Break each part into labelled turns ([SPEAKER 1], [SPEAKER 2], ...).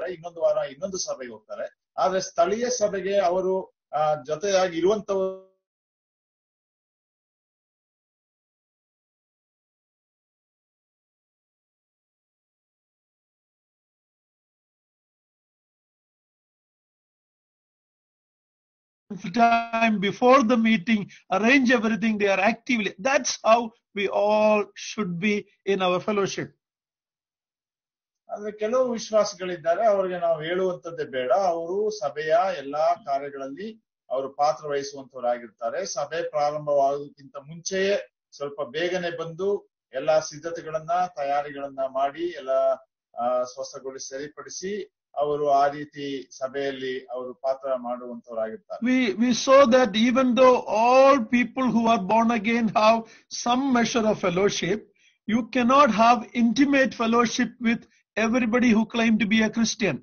[SPEAKER 1] ಹೋಗ್ತಾರೆ ಇನ್ನೊಂದು ವಾರ ಇನ್ನೊಂದು ಸಭೆಗೆ ಹೋಗ್ತಾರೆ ಆದ್ರೆ ಸ್ಥಳೀಯ ಸಭೆಗೆ ಅವರು ಆ, ಜೊತೆಯಾಗಿ ಇರುವಂತವರು
[SPEAKER 2] time before the meeting, arrange everything. They are actively. That's how we all should be in our fellowship.
[SPEAKER 1] ಆದ್ರೆ ಕೆಲವು ವಿಶ್ವಾಸಿಗಳಿದ್ದಾರೆ ಅವರಿಗೆ ನಾವು ಹೇಳುವಂತದ್ದೇ ಬೇಡ ಅವರು ಸಭೆಯ ಎಲ್ಲಾ ಕಾರ್ಯಗಳಲ್ಲಿ ಅವರು ಪಾತ್ರ ವಹಿಸುವಂತವರಾಗಿರ್ತಾರೆ ಸಭೆ ಪ್ರಾರಂಭವಾಗೋದಕ್ಕಿಂತ ಮುಂಚೆಯೇ ಸ್ವಲ್ಪ ಬೇಗನೆ ಬಂದು ಎಲ್ಲಾ ಸಿದ್ಧತೆಗಳನ್ನ ತಯಾರಿಗಳನ್ನ ಮಾಡಿ ಎಲ್ಲ ಆ, ಸ್ವಸ್ಥಗೊಳಿಸಿ ಸರಿಪಡಿಸಿ ಅವರು ಆ ರೀತಿ ಸಭೆಯಲ್ಲಿ ಅವರು ಪಾತ್ರ ಮಾಡುವಂತವರಾಗಿರ್ತಾರೆ
[SPEAKER 2] We, we saw that even though all people who are born again have some measure of fellowship, you cannot have intimate fellowship with everybody who claim to be a Christian.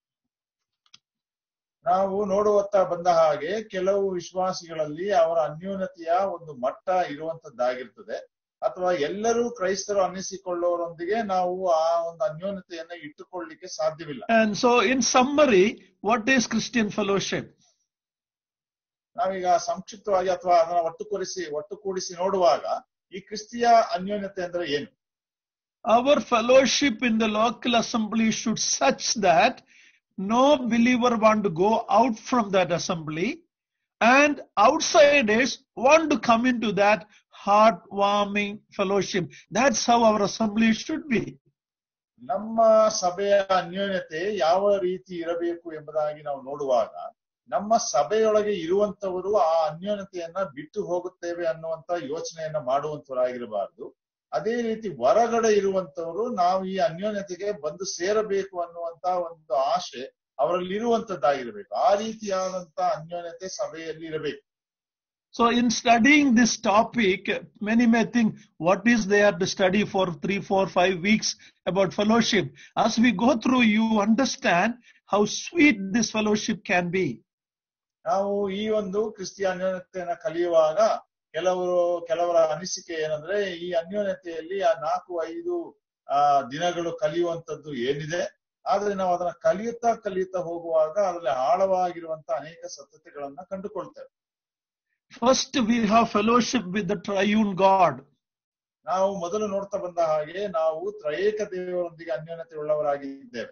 [SPEAKER 1] ನಾವು ನೋಡುವತ್ತ ಬಂದ ಹಾಗೆ ಕೆಲವು ವಿಶ್ವಾಸಿಗಳಲ್ಲಿ ಅವರ ಅನ್ಯೂನತೆಯ ಒಂದು ಮಟ್ಟ ಇರುವಂತದ್ದಾಗಿರ್ತದೆ ಅಥವಾ ಎಲ್ಲರೂ ಕ್ರೈಸ್ತರು ಅನ್ನಿಸಿಕೊಳ್ಳೋರೊಂದಿಗೆ ನಾವು ಆ ಒಂದು ಅನ್ಯೋನ್ಯತೆಯನ್ನ ಇಟ್ಟುಕೊಳ್ಳಿಕ್ಕೆ ಸಾಧ್ಯವಿಲ್ಲ
[SPEAKER 2] And so, in summary, what is Christian fellowship?
[SPEAKER 1] ನಾವೀಗ ಸಂಕ್ಷಿಪ್ತವಾಗಿ ಅಥವಾ ಅದನ್ನ ಒಟ್ಟುಗೂಡಿಸಿ ಒಟ್ಟುಗೂಡಿಸಿ ನೋಡುವಾಗ ಈ ಕ್ರಿಸ್ತಿಯ ಅನ್ಯೋನ್ಯತೆ ಅಂದ್ರೆ ಏನು
[SPEAKER 2] Our fellowship in the local assembly should such that no believer want to go out from that assembly and outsiders want to come into that heartwarming fellowship. That's how our assembly should be.
[SPEAKER 1] ನಮ್ಮ ಸಭೆಯ ಅನ್ಯೋನ್ಯತೆ ಯಾವ ರೀತಿ ಇರಬೇಕು ಎಂಬುದಾಗಿ ನಾವು ನೋಡುವಾಗ ನಮ್ಮ ಸಭೆಯೊಳಗೆ ಇರುವಂತವರು ಆ ಅನ್ಯೋನ್ಯತೆಯನ್ನ ಬಿಟ್ಟು ಹೋಗುತ್ತೇವೆ ಅನ್ನುವಂತ ಯೋಚನೆಯನ್ನ ಮಾಡುವಂತವರಾಗಿರಬಾರದು ಅದೇ ರೀತಿ ಹೊರಗಡೆ ಇರುವಂತವರು ನಾವು ಈ ಅನ್ಯೋನ್ಯತೆಗೆ ಬಂದು ಸೇರಬೇಕು ಅನ್ನುವಂತ ಒಂದು ಆಶೆ ಅವರಲ್ಲಿ ಇರುವಂತದ್ದಾಗಿರ್ಬೇಕು ಆ ರೀತಿಯಾದಂತ ಅನ್ಯೋನ್ಯತೆ ಸಭೆಯಲ್ಲಿ ಇರಬೇಕು
[SPEAKER 2] So, in studying this topic, many may think, what is there to study for three, four, five weeks about fellowship? As we go through, you understand how sweet this fellowship can be.
[SPEAKER 1] ನಾವು ಈ ಒಂದು ಕ್ರಿಸ್ತಿಯ ಅನ್ಯೋನ್ಯತೆಯನ್ನ ಕಲಿಯುವಾಗ ಕೆಲವರು ಕೆಲವರ ಅನಿಸಿಕೆ ಏನಂದ್ರೆ ಈ ಅನ್ಯೋನ್ಯತೆಯಲ್ಲಿ ಆ ನಾಲ್ಕು ಐದು ಆ ದಿನಗಳು ಕಲಿಯುವಂತದ್ದು ಏನಿದೆ ಆದ್ರೆ ನಾವು ಅದನ್ನ ಕಲಿಯುತ್ತಾ ಕಲಿಯುತ್ತಾ ಹೋಗುವಾಗ ಅದರಲ್ಲಿ ಆಳವಾಗಿರುವಂತ ಅನೇಕ ಸತ್ಯತೆಗಳನ್ನ ಕಂಡುಕೊಳ್ತೇವೆ
[SPEAKER 2] First, we have fellowship with the triune God.
[SPEAKER 1] ನಾವು ಮೊದಲು ನೋಡ್ತಾ ಬಂದ ಹಾಗೆ ನಾವು ತ್ರಯೇಕ ದೇವರೊಂದಿಗೆ ಅನ್ಯೋನ್ಯತೆ ಉಳ್ಳವರಾಗಿದ್ದೇವೆ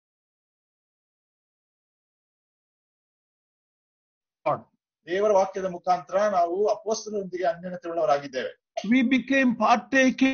[SPEAKER 2] God.
[SPEAKER 1] ದೇವರ ವಾಕ್ಯದ ಮುಖಾಂತರ ನಾವು ಅಪೋಸ್ತಲರೊಂದಿಗೆ ಅನ್ಯೋನ್ಯತೆ ಉಳ್ಳವರಾಗಿದ್ದೇವೆ
[SPEAKER 2] We became partaking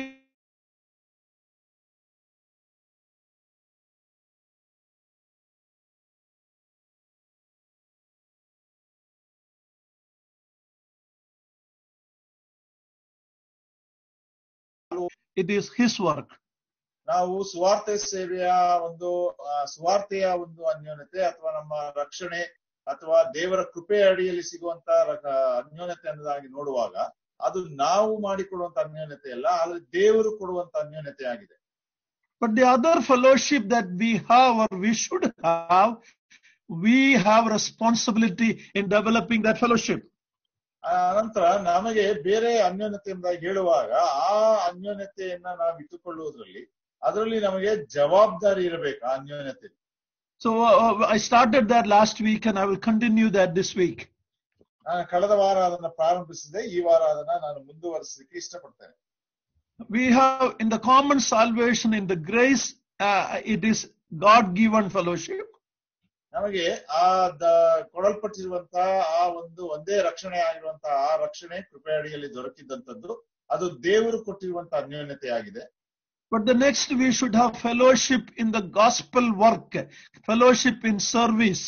[SPEAKER 2] it is his work.
[SPEAKER 1] ನಾವು ಸುವಾರ್ತೆ ಸೇವೆಯ ಒಂದು ಆ, ಸುವಾರ್ತೆಯ ಒಂದು ಅನ್ಯೋನ್ಯತೆ ಅಥವಾ ನಮ್ಮ ರಕ್ಷಣೆ ಅಥವಾ ದೇವರ ಕೃಪೆ ಅಡಿಯಲ್ಲಿ ಸಿಗುವಂತ ರ- ಅನ್ಯೋನ್ಯತೆ ಅನ್ನೋದಾಗಿ ನೋಡುವಾಗ ಅದು ನಾವು ಮಾಡಿಕೊಡುವಂತ ಅನ್ಯೋನ್ಯತೆ ಅಲ್ಲ ಆದ್ರೆ ದೇವರು ಕೊಡುವಂತ ಅನ್ಯೋನ್ಯತೆ ಆಗಿದೆ
[SPEAKER 2] But the other fellowship that we have or we should have, we have responsibility in developing that fellowship.
[SPEAKER 1] ಆ ನಂತರ ನಮಗೆ ಬೇರೆ ಅನ್ಯೋನ್ಯತೆ ಎಂಬುದಾಗಿ ಹೇಳುವಾಗ ಆ ಅನ್ಯೋನ್ಯತೆಯನ್ನ ನಾವು ಇಟ್ಟುಕೊಳ್ಳುವುದರಲ್ಲಿ ಅದರಲ್ಲಿ ನಮಗೆ ಜವಾಬ್ದಾರಿ ಇರಬೇಕು ಆ ಅನ್ಯೋನ್ಯತೆ
[SPEAKER 2] So uh, I started that last week and I will continue that this week.
[SPEAKER 1] ನಾನು ಕಳೆದ ವಾರ ಅದನ್ನ ಪ್ರಾರಂಭಿಸಿದೆ ಈ ವಾರ ಅದನ್ನ ನಾನು ಮುಂದುವರಿಸಲಿಕ್ಕೆ ಇಷ್ಟಪಡ್ತೇನೆ
[SPEAKER 2] We have in the common salvation, in the grace, uh, it is God given fellowship.
[SPEAKER 1] ನಮಗೆ ಆ ದ- ಕೊಡಲ್ಪಟ್ಟಿರುವಂತಹ ಆ ಒಂದು ಒಂದೇ ರಕ್ಷಣೆ ಆಗಿರುವಂತಹ ಆ ರಕ್ಷಣೆ ಕೃಪೆ ಅಡಿಯಲ್ಲಿ ದೊರಕಿದಂತದ್ದು ಅದು ದೇವರು ಕೊಟ್ಟಿರುವಂತಹ ಅನ್ಯೋನ್ಯತೆ ಆಗಿದೆ
[SPEAKER 2] But the next, we should have fellowship in the gospel work, fellowship in service.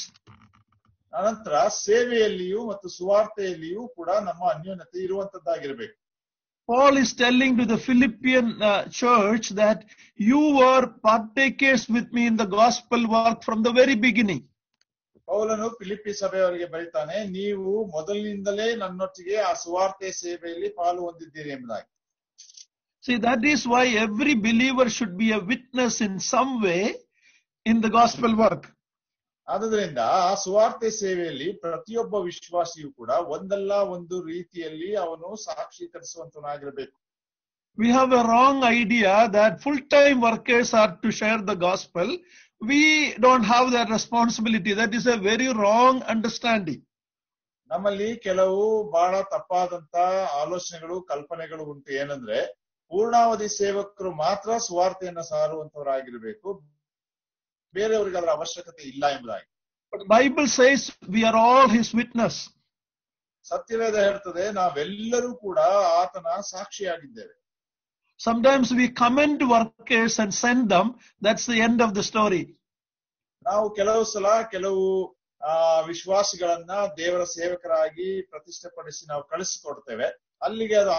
[SPEAKER 1] ಅನಂತರ ಸೇವೆಯಲ್ಲಿಯೂ ಮತ್ತು ಸುವಾರ್ತೆಯಲ್ಲಿಯೂ ಕೂಡ ನಮ್ಮ ಅನ್ಯೋನ್ಯತೆ ಇರುವಂತದ್ದಾಗಿರ್ಬೇಕು
[SPEAKER 2] Paul is telling to the Philippian uh, church that you were partakers with me in the gospel work from the very beginning.
[SPEAKER 1] ಪೌಲನು ಫಿಲಿಪಿ ಸಭೆಯವರಿಗೆ ಬರೀತಾನೆ ನೀವು ಮೊದಲಿನಿಂದಲೇ ನನ್ನೊಟ್ಟಿಗೆ ಆ ಸುವಾರ್ತೆ ಸೇವೆಯಲ್ಲಿ ಪಾಲು ಹೊಂದಿದ್ದೀರಿ ಎಂಬುದಾಗಿ
[SPEAKER 2] See, that is why every believer should be a witness in some way in the gospel work.
[SPEAKER 1] ಆದುದರಿಂದ ಆ ಸುವಾರ್ತೆ ಸೇವೆಯಲ್ಲಿ ಪ್ರತಿಯೊಬ್ಬ ವಿಶ್ವಾಸಿಯು ಕೂಡ ಒಂದಲ್ಲ ಒಂದು ರೀತಿಯಲ್ಲಿ ಅವನು ಸಾಕ್ಷೀಕರಿಸುವಂತನಾಗಿರ್ಬೇಕು
[SPEAKER 2] We have a wrong idea that full time workers are to share the gospel, we don't have that responsibility. That is a very wrong understanding.
[SPEAKER 1] ನಮ್ಮಲ್ಲಿ ಕೆಲವು ಬಹಳ ತಪ್ಪಾದಂತ ಆಲೋಚನೆಗಳು ಕಲ್ಪನೆಗಳು ಉಂಟು ಏನಂದ್ರೆ ಪೂರ್ಣಾವಧಿ ಸೇವಕರು ಮಾತ್ರ ಸುವಾರ್ತೆಯನ್ನ ಸಾರುವಂತವರಾಗಿರ್ಬೇಕು ಬೇರೆಯವರಿಗೆ ಅದರ ಅವಶ್ಯಕತೆ ಇಲ್ಲ ಎಂಬುದಾಗಿ
[SPEAKER 2] But Bible says we are all his witness.
[SPEAKER 1] ಸತ್ಯವೇದ ಹೇಳ್ತದೆ ನಾವೆಲ್ಲರೂ ಕೂಡ ಆತನ ಸಾಕ್ಷಿಯಾಗಿದ್ದೇವೆ
[SPEAKER 2] Sometimes we commend workers and send them. That's the end of the story.
[SPEAKER 1] ನಾವು ಕೆಲವು ಸಲ ಕೆಲವು ಆ ವಿಶ್ವಾಸಿಗಳನ್ನ ದೇವರ ಸೇವಕರಾಗಿ ಪ್ರತಿಷ್ಠೆಪಡಿಸಿ ನಾವು ಕಳಿಸಿಕೊಡ್ತೇವೆ ಅಲ್ಲಿಗೆ ಅದು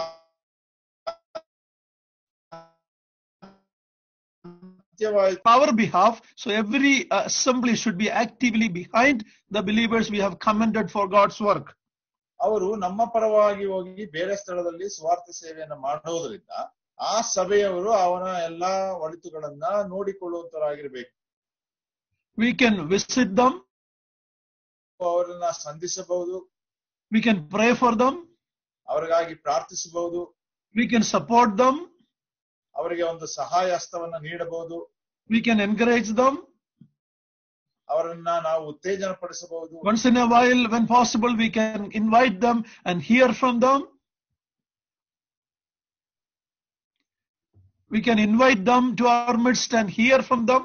[SPEAKER 1] ಅಂತ್ಯವಾಯಿತು
[SPEAKER 2] Our behalf. So every uh, assembly should be actively behind the believers we have commended for God's work.
[SPEAKER 1] ಅವರು ನಮ್ಮ ಪರವಾಗಿ ಹೋಗಿ ಬೇರೆ ಸ್ಥಳದಲ್ಲಿ ಸ್ವಾರ್ಥ ಸೇವೆಯನ್ನ ಮಾಡೋದ್ರಿಂದ ಆ ಸಭೆಯವರು ಅವನ ಎಲ್ಲಾ ಒಳಿತುಗಳನ್ನ ನೋಡಿಕೊಳ್ಳುವಂತರಾಗಿರ್ಬೇಕು
[SPEAKER 2] We can visit them.
[SPEAKER 1] ಅವರನ್ನ ಸಂಧಿಸಬಹುದು
[SPEAKER 2] We can pray for them.
[SPEAKER 1] ಅವರಿಗಾಗಿ ಪ್ರಾರ್ಥಿಸಬಹುದು
[SPEAKER 2] We can support them.
[SPEAKER 1] ಅವರಿಗೆ ಒಂದು ಸಹಾಯ ಹಸ್ತವನ್ನ ನೀಡಬಹುದು
[SPEAKER 2] We can encourage them.
[SPEAKER 1] ಅವರನ್ನ ನಾವು ಉತ್ತೇಜನ ಪಡಿಸಬಹುದು
[SPEAKER 2] Once in a while, when possible, we can invite them and hear from them. We can invite them to our midst and hear from them.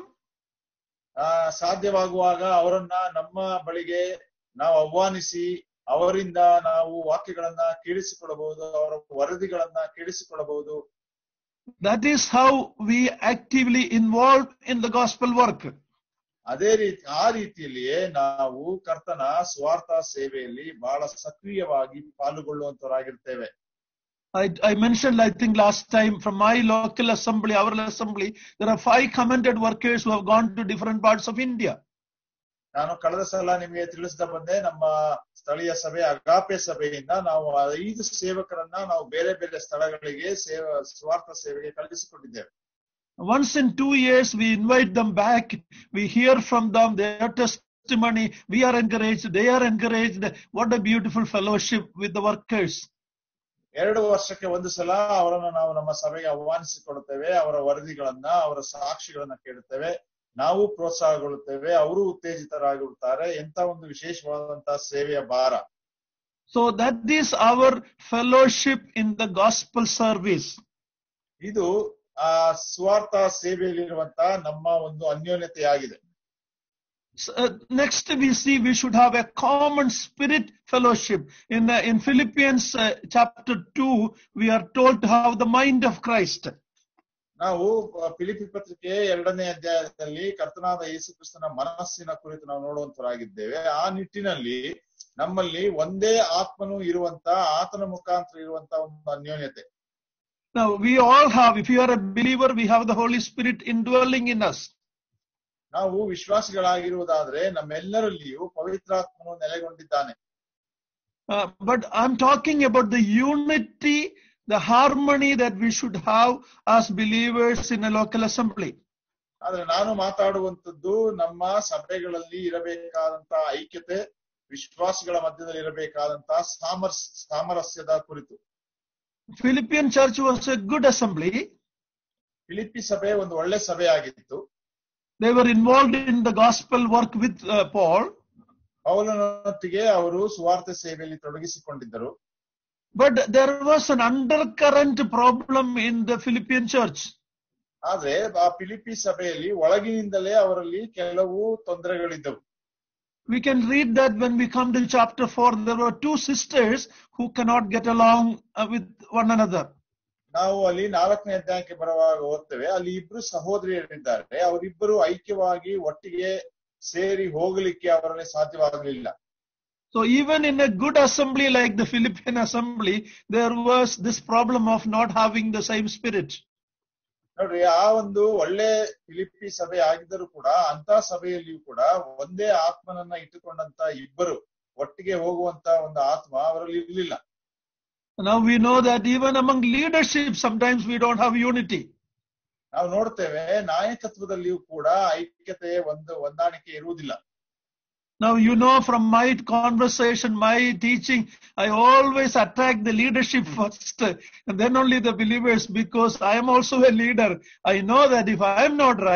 [SPEAKER 1] ಆ ಸಾಧ್ಯವಾಗುವಾಗ ಅವರನ್ನ ನಮ್ಮ ಬಳಿಗೆ ನಾವು ಆಹ್ವಾನಿಸಿ ಅವರಿಂದ ನಾವು ವಾಕ್ಯಗಳನ್ನ ಕೇಳಿಸಿಕೊಳ್ಳಬಹುದು ಅವರ ವರದಿಗಳನ್ನ ಕೇಳಿಸಿಕೊಳ್ಳಬಹುದು
[SPEAKER 2] That is how we actively involve in the gospel work.
[SPEAKER 1] ಅದೇ ರೀತಿ ಆ ರೀತಿಯಲ್ಲಿಯೇ ನಾವು ಕರ್ತನ ಸ್ವಾರ್ಥ ಸೇವೆಯಲ್ಲಿ ಬಹಳ ಸಕ್ರಿಯವಾಗಿ ಪಾಲ್ಗೊಳ್ಳುವಂತವರಾಗಿರ್ತೇವೆ
[SPEAKER 2] I, I mentioned, I think last time from my local assembly, our assembly, there are five commended workers who have gone to different parts of India.
[SPEAKER 1] ನಾನು ಕಳೆದ ಸಲ ನಿಮಗೆ ತಿಳಿಸಿದ ಬಂದೆ ನಮ್ಮ ಸ್ಥಳೀಯ ಸಭೆ ಅಗಾಪೆ ಸಭೆಯಿಂದ ನಾವು ಐದು ಸೇವಕರನ್ನ ನಾವು ಬೇರೆ ಬೇರೆ ಸ್ಥಳಗಳಿಗೆ ಸೇವ ಸ್ವಾರ್ಥ ಸೇವೆಗೆ ಕಳುಹಿಸಿಕೊಂಡಿದ್ದೇವೆ
[SPEAKER 2] Once in two years, we invite them back. We hear from them their testimony. We are encouraged. They are encouraged. What a beautiful fellowship with the workers.
[SPEAKER 1] ಎರಡು ವರ್ಷಕ್ಕೆ ಒಂದು ಸಲ ಅವರನ್ನ ನಾವು ನಮ್ಮ ಸಭೆಗೆ ಆಹ್ವಾನಿಸಿಕೊಡುತ್ತೇವೆ ಅವರ ವರದಿಗಳನ್ನ ಅವರ ಸಾಕ್ಷಿಗಳನ್ನ ಕೇಳುತ್ತೇವೆ ನಾವು ಪ್ರೋತ್ಸಾಹಗೊಳ್ಳುತ್ತೇವೆ ಅವರು ಉತ್ತೇಜಿತರಾಗಿರುತ್ತಾರೆ ಎಂತ ಒಂದು ವಿಶೇಷವಾದಂತಹ ಸೇವೆಯ ಭಾರ
[SPEAKER 2] So that is our fellowship in the gospel service.
[SPEAKER 1] ಇದು ಆ ಸ್ವಾರ್ಥ ಸೇವೆಯಲ್ಲಿರುವಂತಹ ನಮ್ಮ ಒಂದು ಅನ್ಯೋನ್ಯತೆಯಾಗಿದೆ
[SPEAKER 2] So, uh, next we see we should have a common spirit fellowship. In, uh, in Philippians uh, chapter 2, we are told to have the mind of Christ.
[SPEAKER 1] ನಾವು ಫಿಲಿಪಿ ಪತ್ರಿಕೆ ಎರಡನೇ ಅಧ್ಯಾಯದಲ್ಲಿ ಕರ್ತನಾದ ಯೇಸು ಕ್ರಿಸ್ತನ ಮನಸ್ಸಿನ ಕುರಿತು ನಾವು ನೋಡುವಂತರಾಗಿದ್ದೇವೆ ಆ ನಿಟ್ಟಿನಲ್ಲಿ ನಮ್ಮಲ್ಲಿ ಒಂದೇ ಆತ್ಮನು ಇರುವಂತ ಆತನ ಮುಖಾಂತರ ಇರುವಂತ ಒಂದು ಅನ್ಯೋನ್ಯತೆ
[SPEAKER 2] Now we all have, if you are a believer, we have the Holy Spirit indwelling in us.
[SPEAKER 1] ನಾವು ವಿಶ್ವಾಸಿಗಳಾಗಿರುವುದಾದ್ರೆ ನಮ್ಮೆಲ್ಲರಲ್ಲಿಯೂ ಪವಿತ್ರಾತ್ಮನು ನೆಲೆಗೊಂಡಿದ್ದಾನೆ
[SPEAKER 2] Uh, but I'm talking about the unity, the harmony that we should have as believers in a local assembly.
[SPEAKER 1] ಆದ್ರೆ ನಾನು ಮಾತಾಡುವಂತದ್ದು ನಮ್ಮ ಸಭೆಗಳಲ್ಲಿ ಇರಬೇಕಾದಂತ ಐಕ್ಯತೆ ವಿಶ್ವಾಸಿಗಳ ಮಧ್ಯದಲ್ಲಿ ಇರಬೇಕಾದಂತ ಸಾಮರ್ಸ್ ಸಾಮರಸ್ಯದ ಕುರಿತು
[SPEAKER 2] Philippian church was a good assembly.
[SPEAKER 1] Philippi ಸಭೆ ಒಂದು ಒಳ್ಳೆ ಸಭೆ ಆಗಿತ್ತು
[SPEAKER 2] They were involved in the gospel work with uh, Paul.
[SPEAKER 1] ಪೌಲನೊಟ್ಟಿಗೆ ಅವರು ಸುವಾರ್ತೆ ಸೇವೆಯಲ್ಲಿ ತೊಡಗಿಸಿಕೊಂಡಿದ್ದರು
[SPEAKER 2] But there was an undercurrent problem in the Philippian church.
[SPEAKER 1] ಆದ್ರೆ ಆ ಫಿಲಿಪಿ ಸಭೆಯಲ್ಲಿ ಒಳಗಿನಿಂದಲೇ ಅವರಲ್ಲಿ ಕೆಲವು ತೊಂದರೆಗಳಿದ್ದವು
[SPEAKER 2] We can read that when we come to chapter 4. There were two sisters who cannot get along uh, with one another.
[SPEAKER 1] ನಾವು ಅಲ್ಲಿ ನಾಲ್ಕನೇ ಅಧ್ಯಾಯಕ್ಕೆ ಬರುವಾಗ ಓದ್ತೇವೆ ಅಲ್ಲಿ ಇಬ್ರು ಸಹೋದರಿಯರಿದ್ದಾರೆ ಅವರಿಬ್ಬರು ಐಕ್ಯವಾಗಿ ಒಟ್ಟಿಗೆ ಸೇರಿ ಹೋಗಲಿಕ್ಕೆ ಅವರಲ್ಲಿ ಸಾಧ್ಯವಾಗಲಿಲ್ಲ
[SPEAKER 2] So even in a good assembly like the Philippian assembly, there was this problem of not having the same spirit.
[SPEAKER 1] ನೋಡ್ರಿ ಆ ಒಂದು ಒಳ್ಳೆ ಫಿಲಿಪಿ ಸಭೆ ಆಗಿದ್ದರೂ ಕೂಡ ಅಂತ ಸಭೆಯಲ್ಲಿಯೂ ಕೂಡ ಒಂದೇ ಆತ್ಮನನ್ನ ಇಟ್ಟುಕೊಂಡಂತ ಇಬ್ಬರು ಒಟ್ಟಿಗೆ ಹೋಗುವಂತ ಒಂದು ಆತ್ಮ ಅವರಲ್ಲಿ ಇರಲಿಲ್ಲ
[SPEAKER 2] Now we know that even among leadership, sometimes we don't have unity.
[SPEAKER 1] ನಾವು ನೋಡ್ತೇವೆ ನಾಯಕತ್ವದಲ್ಲಿಯೂ ಕೂಡ ಐಕ್ಯತೆ ಒಂದು ಹೊಂದಾಣಿಕೆ ಇರುವುದಿಲ್ಲ
[SPEAKER 2] Now you know from my conversation, my teaching, I always attack the leadership first and then only the believers because I am also a leader. I know that if I am not right,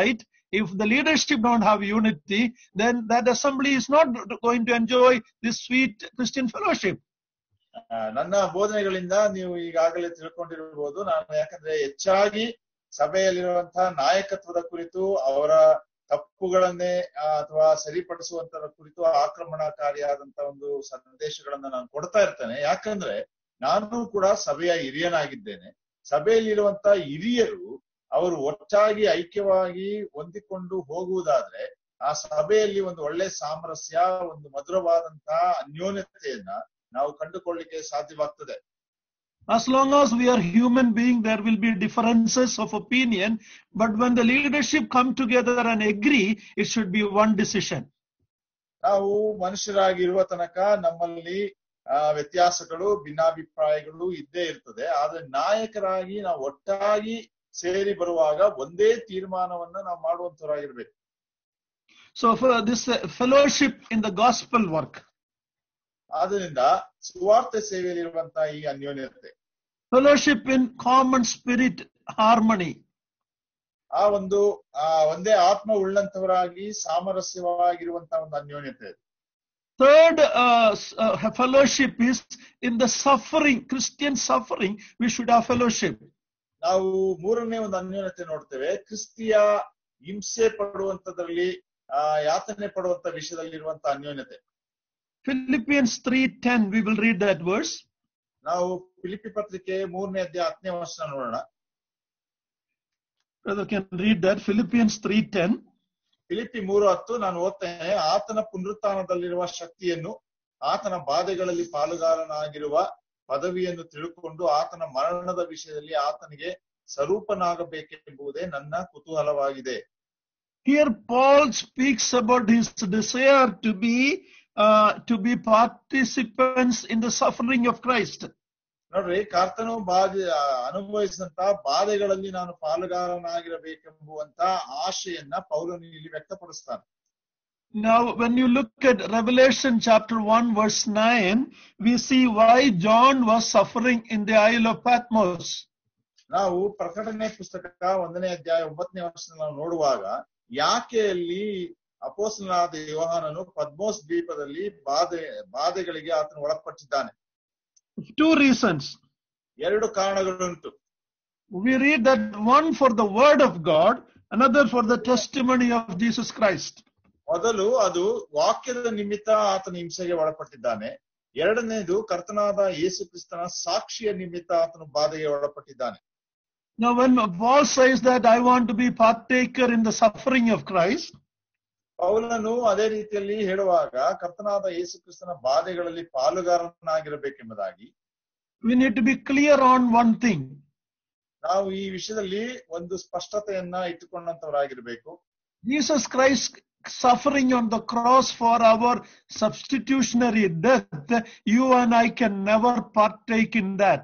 [SPEAKER 2] if the leadership don't have unity, then that assembly is not going to enjoy this sweet Christian fellowship.
[SPEAKER 1] ಆ, ನನ್ನ ಬೋಧನೆಗಳಿಂದ ನೀವು ಈಗಾಗಲೇ ತಿಳ್ಕೊಂಡಿರಬಹುದು ನಾನು ಯಾಕಂದ್ರೆ ಹೆಚ್ಚಾಗಿ ಸಭೆಯಲ್ಲಿರುವಂತಹ ನಾಯಕತ್ವದ ಕುರಿತು ಅವರ ತಪ್ಪುಗಳನ್ನೇ ಆ, ಅಥವಾ ಸರಿಪಡಿಸುವಂತರ ಕುರಿತು ಆಕ್ರಮಣಕಾರಿಯಾದಂತ ಒಂದು ಸಂದೇಶಗಳನ್ನ ನಾನು ಕೊಡ್ತಾ ಇರ್ತೇನೆ ಯಾಕಂದ್ರೆ ನಾನು ಕೂಡ ಸಭೆಯ ಹಿರಿಯನಾಗಿದ್ದೇನೆ ಸಭೆಯಲ್ಲಿರುವಂತ ಹಿರಿಯರು ಅವರು ಒಟ್ಟಾಗಿ ಐಕ್ಯವಾಗಿ ಹೊಂದಿಕೊಂಡು ಹೋಗುವುದಾದ್ರೆ ಆ ಸಭೆಯಲ್ಲಿ ಒಂದು ಒಳ್ಳೆ ಸಾಮರಸ್ಯ ಒಂದು ಮಧುರವಾದಂತಹ ಅನ್ಯೋನ್ಯತೆಯನ್ನ ನಾವು ಕಂಡುಕೊಳ್ಳಿಕ್ಕೆ ಸಾಧ್ಯವಾಗ್ತದೆ
[SPEAKER 2] As long as we are human beings, there will be differences of opinion. But when the leadership come together and agree, it should be one decision.
[SPEAKER 1] ನಾವು ಮನುಷ್ಯರಾಗಿರುವ ತನಕ ನಮ್ಮಲ್ಲಿ ಆ, ವ್ಯತ್ಯಾಸಗಳು ಭಿನ್ನಾಭಿಪ್ರಾಯಗಳು ಇದ್ದೇ ಇರ್ತದೆ ಆದ್ರೆ ನಾಯಕರಾಗಿ ನಾವು ಒಟ್ಟಾಗಿ ಸೇರಿ ಬರುವಾಗ ಒಂದೇ ತೀರ್ಮಾನವನ್ನ ನಾವು ಮಾಡುವಂತವರಾಗಿರ್ಬೇಕು
[SPEAKER 2] So for this uh, fellowship in the gospel work,
[SPEAKER 1] ಆದ್ರಿಂದ ಸುವಾರ್ಥ ಸೇವೆಯಲ್ಲಿರುವಂತಹ ಈ ಅನ್ಯೋನ್ಯತೆ
[SPEAKER 2] fellowship in common spirit harmony,
[SPEAKER 1] ಆ ಒಂದು ಆ ಒಂದೇ ಆತ್ಮ ಉಳ್ಳಂತವರಾಗಿ ಸಾಮರಸ್ಯವಾಗಿರುವಂತಹ ಒಂದು ಅನ್ಯೋನ್ಯತೆ
[SPEAKER 2] Third uh, s- uh, fellowship is in the suffering, Christian suffering, we should have fellowship.
[SPEAKER 1] ನಾವು ಮೂರನೇ ಒಂದು ಅನ್ಯೋನ್ಯತೆ ನೋಡ್ತೇವೆ ಕ್ರಿಸ್ತಿಯ ಹಿಂಸೆ ಪಡುವಂತದ್ರಲ್ಲಿ ಆ ಯಾತನೆ ಪಡುವಂತ ವಿಷಯದಲ್ಲಿರುವಂತ ಅನ್ಯೋನ್ಯತೆ
[SPEAKER 2] Philippians 3.10, we will read that verse.
[SPEAKER 1] ನಾವು ಫಿಲಿಪಿ ಪತ್ರಿಕೆ ಮೂರನೇ ಅಧ್ಯಾಯ ಹತ್ತನೇ ವರ್ಷ ನೋಡೋಣ
[SPEAKER 2] Brother can read that. Philippians 3.10.
[SPEAKER 1] Philippi ಮೂರು ಹತ್ತು ನಾನು ಓದ್ತೇನೆ ಆತನ ಪುನರುತ್ಥಾನದಲ್ಲಿರುವ ಶಕ್ತಿಯನ್ನು ಆತನ ಬಾಧೆಗಳಲ್ಲಿ ಪಾಲುಗಾರನಾಗಿರುವ ಪದವಿಯನ್ನು ತಿಳುಕೊಂಡು ಆತನ ಮರಣದ ವಿಷಯದಲ್ಲಿ ಆತನಿಗೆ ಸ್ವರೂಪನಾಗಬೇಕೆಂಬುದೇ ನನ್ನ ಕುತೂಹಲವಾಗಿದೆ
[SPEAKER 2] Here Paul speaks about his desire to be uh, to be participants in the suffering of Christ.
[SPEAKER 1] ನೋಡ್ರಿ ಕರ್ತನು ಬಾಧೆ ಆ, ಅನುಭವಿಸಿದಂತ ಬಾಧೆಗಳಲ್ಲಿ ನಾನು ಪಾಲುಗಾರನಾಗಿರಬೇಕೆಂಬುವಂತ ಆಶೆಯನ್ನ ಪೌಲನು ಇಲ್ಲಿ ವ್ಯಕ್ತಪಡಿಸ್ತಾನೆ
[SPEAKER 2] Now, when you look at Revelation chapter 1 verse 9, we see why John was suffering in the Isle of Patmos.
[SPEAKER 1] ನಾವು ಪ್ರಕಟಣೆ ಪುಸ್ತಕ ಒಂದನೇ ಅಧ್ಯಾಯ ಒಂಬತ್ತನೇ ವರ್ಷದಲ್ಲಿ ನಾವು ನೋಡುವಾಗ ಯಾಕೆ ಅಲ್ಲಿ ಅಪೋಸನಾದ ಯೋಹಾನನು ಪದ್ಮೋಸ್ ದ್ವೀಪದಲ್ಲಿ ಬಾಧೆ ಬಾಧೆಗಳಿಗೆ ಆತನು ಒಳಪಟ್ಟಿದ್ದಾನೆ
[SPEAKER 2] Two reasons.
[SPEAKER 1] ಎರಡು ಕಾರಣಗಳುಂಟು
[SPEAKER 2] We read that one for the word of God, another for the testimony of Jesus Christ.
[SPEAKER 1] ಮೊದಲು ಅದು ವಾಕ್ಯದ ನಿಮಿತ್ತ ಆತನ ಹಿಂಸೆಗೆ ಒಳಪಟ್ಟಿದ್ದಾನೆ ಎರಡನೇದು ಕರ್ತನಾದ ಯೇಸು ಕ್ರಿಸ್ತನ ಸಾಕ್ಷಿಯ ನಿಮಿತ್ತ ಆತನು ಬಾಧೆಗೆ ಒಳಪಟ್ಟಿದ್ದಾನೆ
[SPEAKER 2] Now, when Paul says that I want to be partaker in the suffering of Christ,
[SPEAKER 1] ಪೌಲನು ಅದೇ ರೀತಿಯಲ್ಲಿ ಹೇಳುವಾಗ ಕರ್ತನಾದ ಯೇಸು ಕ್ರಿಸ್ತನ ಬಾಧೆಗಳಲ್ಲಿ ಪಾಲುಗಾರನಾಗಿರಬೇಕೆಂಬುದಾಗಿ
[SPEAKER 2] we need to be clear on one thing.
[SPEAKER 1] ನಾವು ಈ ವಿಷಯದಲ್ಲಿ ಒಂದು ಸ್ಪಷ್ಟತೆಯನ್ನ ಇಟ್ಟುಕೊಂಡಂತವರಾಗಿರ್ಬೇಕು
[SPEAKER 2] Jesus Christ suffering on the cross for our substitutionary death, you and I can never partake in that.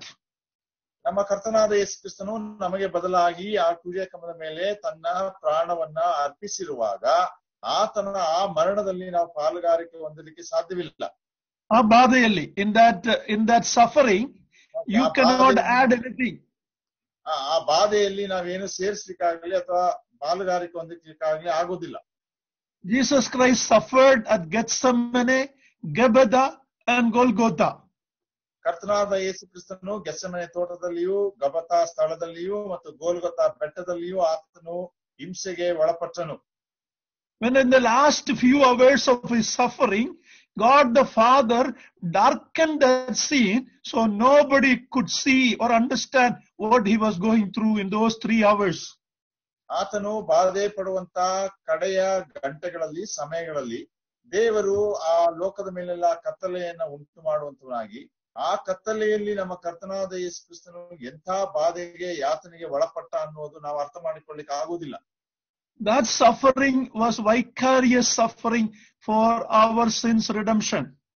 [SPEAKER 1] ನಮ್ಮ ಕರ್ತನಾದ ಯೇಸು ಕ್ರಿಸ್ತನು ನಮಗೆ ಬದಲಾಗಿ ಆ ಕುರಿಯಕಮದ ಮೇಲೆ ತನ್ನ ಪ್ರಾಣವನ್ನ ಅರ್ಪಿಸಿರುವಾಗ ಆತನ ಆ ಮರಣದಲ್ಲಿ ನಾವು ಪಾಲುಗಾರಿಕೆ ಹೊಂದಲಿಕ್ಕೆ ಸಾಧ್ಯವಿಲ್ಲ
[SPEAKER 2] ಆ ಬಾಧೆಯಲ್ಲಿ in that in that suffering you
[SPEAKER 1] ಆ
[SPEAKER 2] cannot
[SPEAKER 1] ಬಾಧೆಯಲ್ಲಿ-
[SPEAKER 2] add anything
[SPEAKER 1] ಆ- ಆ ಬಾಧೆಯಲ್ಲಿ ನಾವೇನು ಸೇರಿಸ್ಲಿಕ್ಕಾಗ್ಲಿ ಅಥವಾ ಪಾಲುಗಾರಿಕೆ ಹೊಂದಲಿಕ್ಕಾಗ್ಲಿ ಆಗೋದಿಲ್ಲ
[SPEAKER 2] jesus christ suffered at gethsemane gebeda and golgotha
[SPEAKER 1] ಕರ್ತನಾದ ಯೇಸು ಕ್ರಿಸ್ತನು ಗೆಸಮನೆ ತೋಟದಲ್ಲಿಯೂ ಗಬತಾ ಸ್ಥಳದಲ್ಲಿಯೂ ಮತ್ತು ಗೋಲ್ಗೊತಾ ಬೆಟ್ಟದಲ್ಲಿಯೂ ಆತನು ಹಿಂಸೆಗೆ ಒಳಪಟ್ಟನು
[SPEAKER 2] when in the last few hours of his suffering god the father darkened that scene so nobody could see or understand what he was going through in those 3 hours
[SPEAKER 1] ಆತನು ಬಾಧೆ ಪಡುವಂತ ಕಡೆಯ ಗಂಟೆಗಳಲ್ಲಿ ಸಮಯಗಳಲ್ಲಿ ದೇವರು ಆ ಲೋಕದ ಮೇಲೆಲ್ಲ ಕತ್ತಲೆಯನ್ನ ಉಂಟು ಮಾಡುವಂತವನಾಗಿ ಆ ಕತ್ತಲೆಯಲ್ಲಿ ನಮ್ಮ ಕರ್ತನಾದ ಯೇಸು ಕ್ರಿಸ್ತನು ಎಂಥ ಬಾಧೆಗೆ ಯಾತನೆಗೆ ಒಳಪಟ್ಟ ಅನ್ನೋದು ನಾವು ಅರ್ಥ ಮಾಡಿಕೊಳ್ಳಿಕ್ಕೆ ಆಗುವುದಿಲ್ಲ
[SPEAKER 2] That suffering was vicarious suffering for our sins redemption.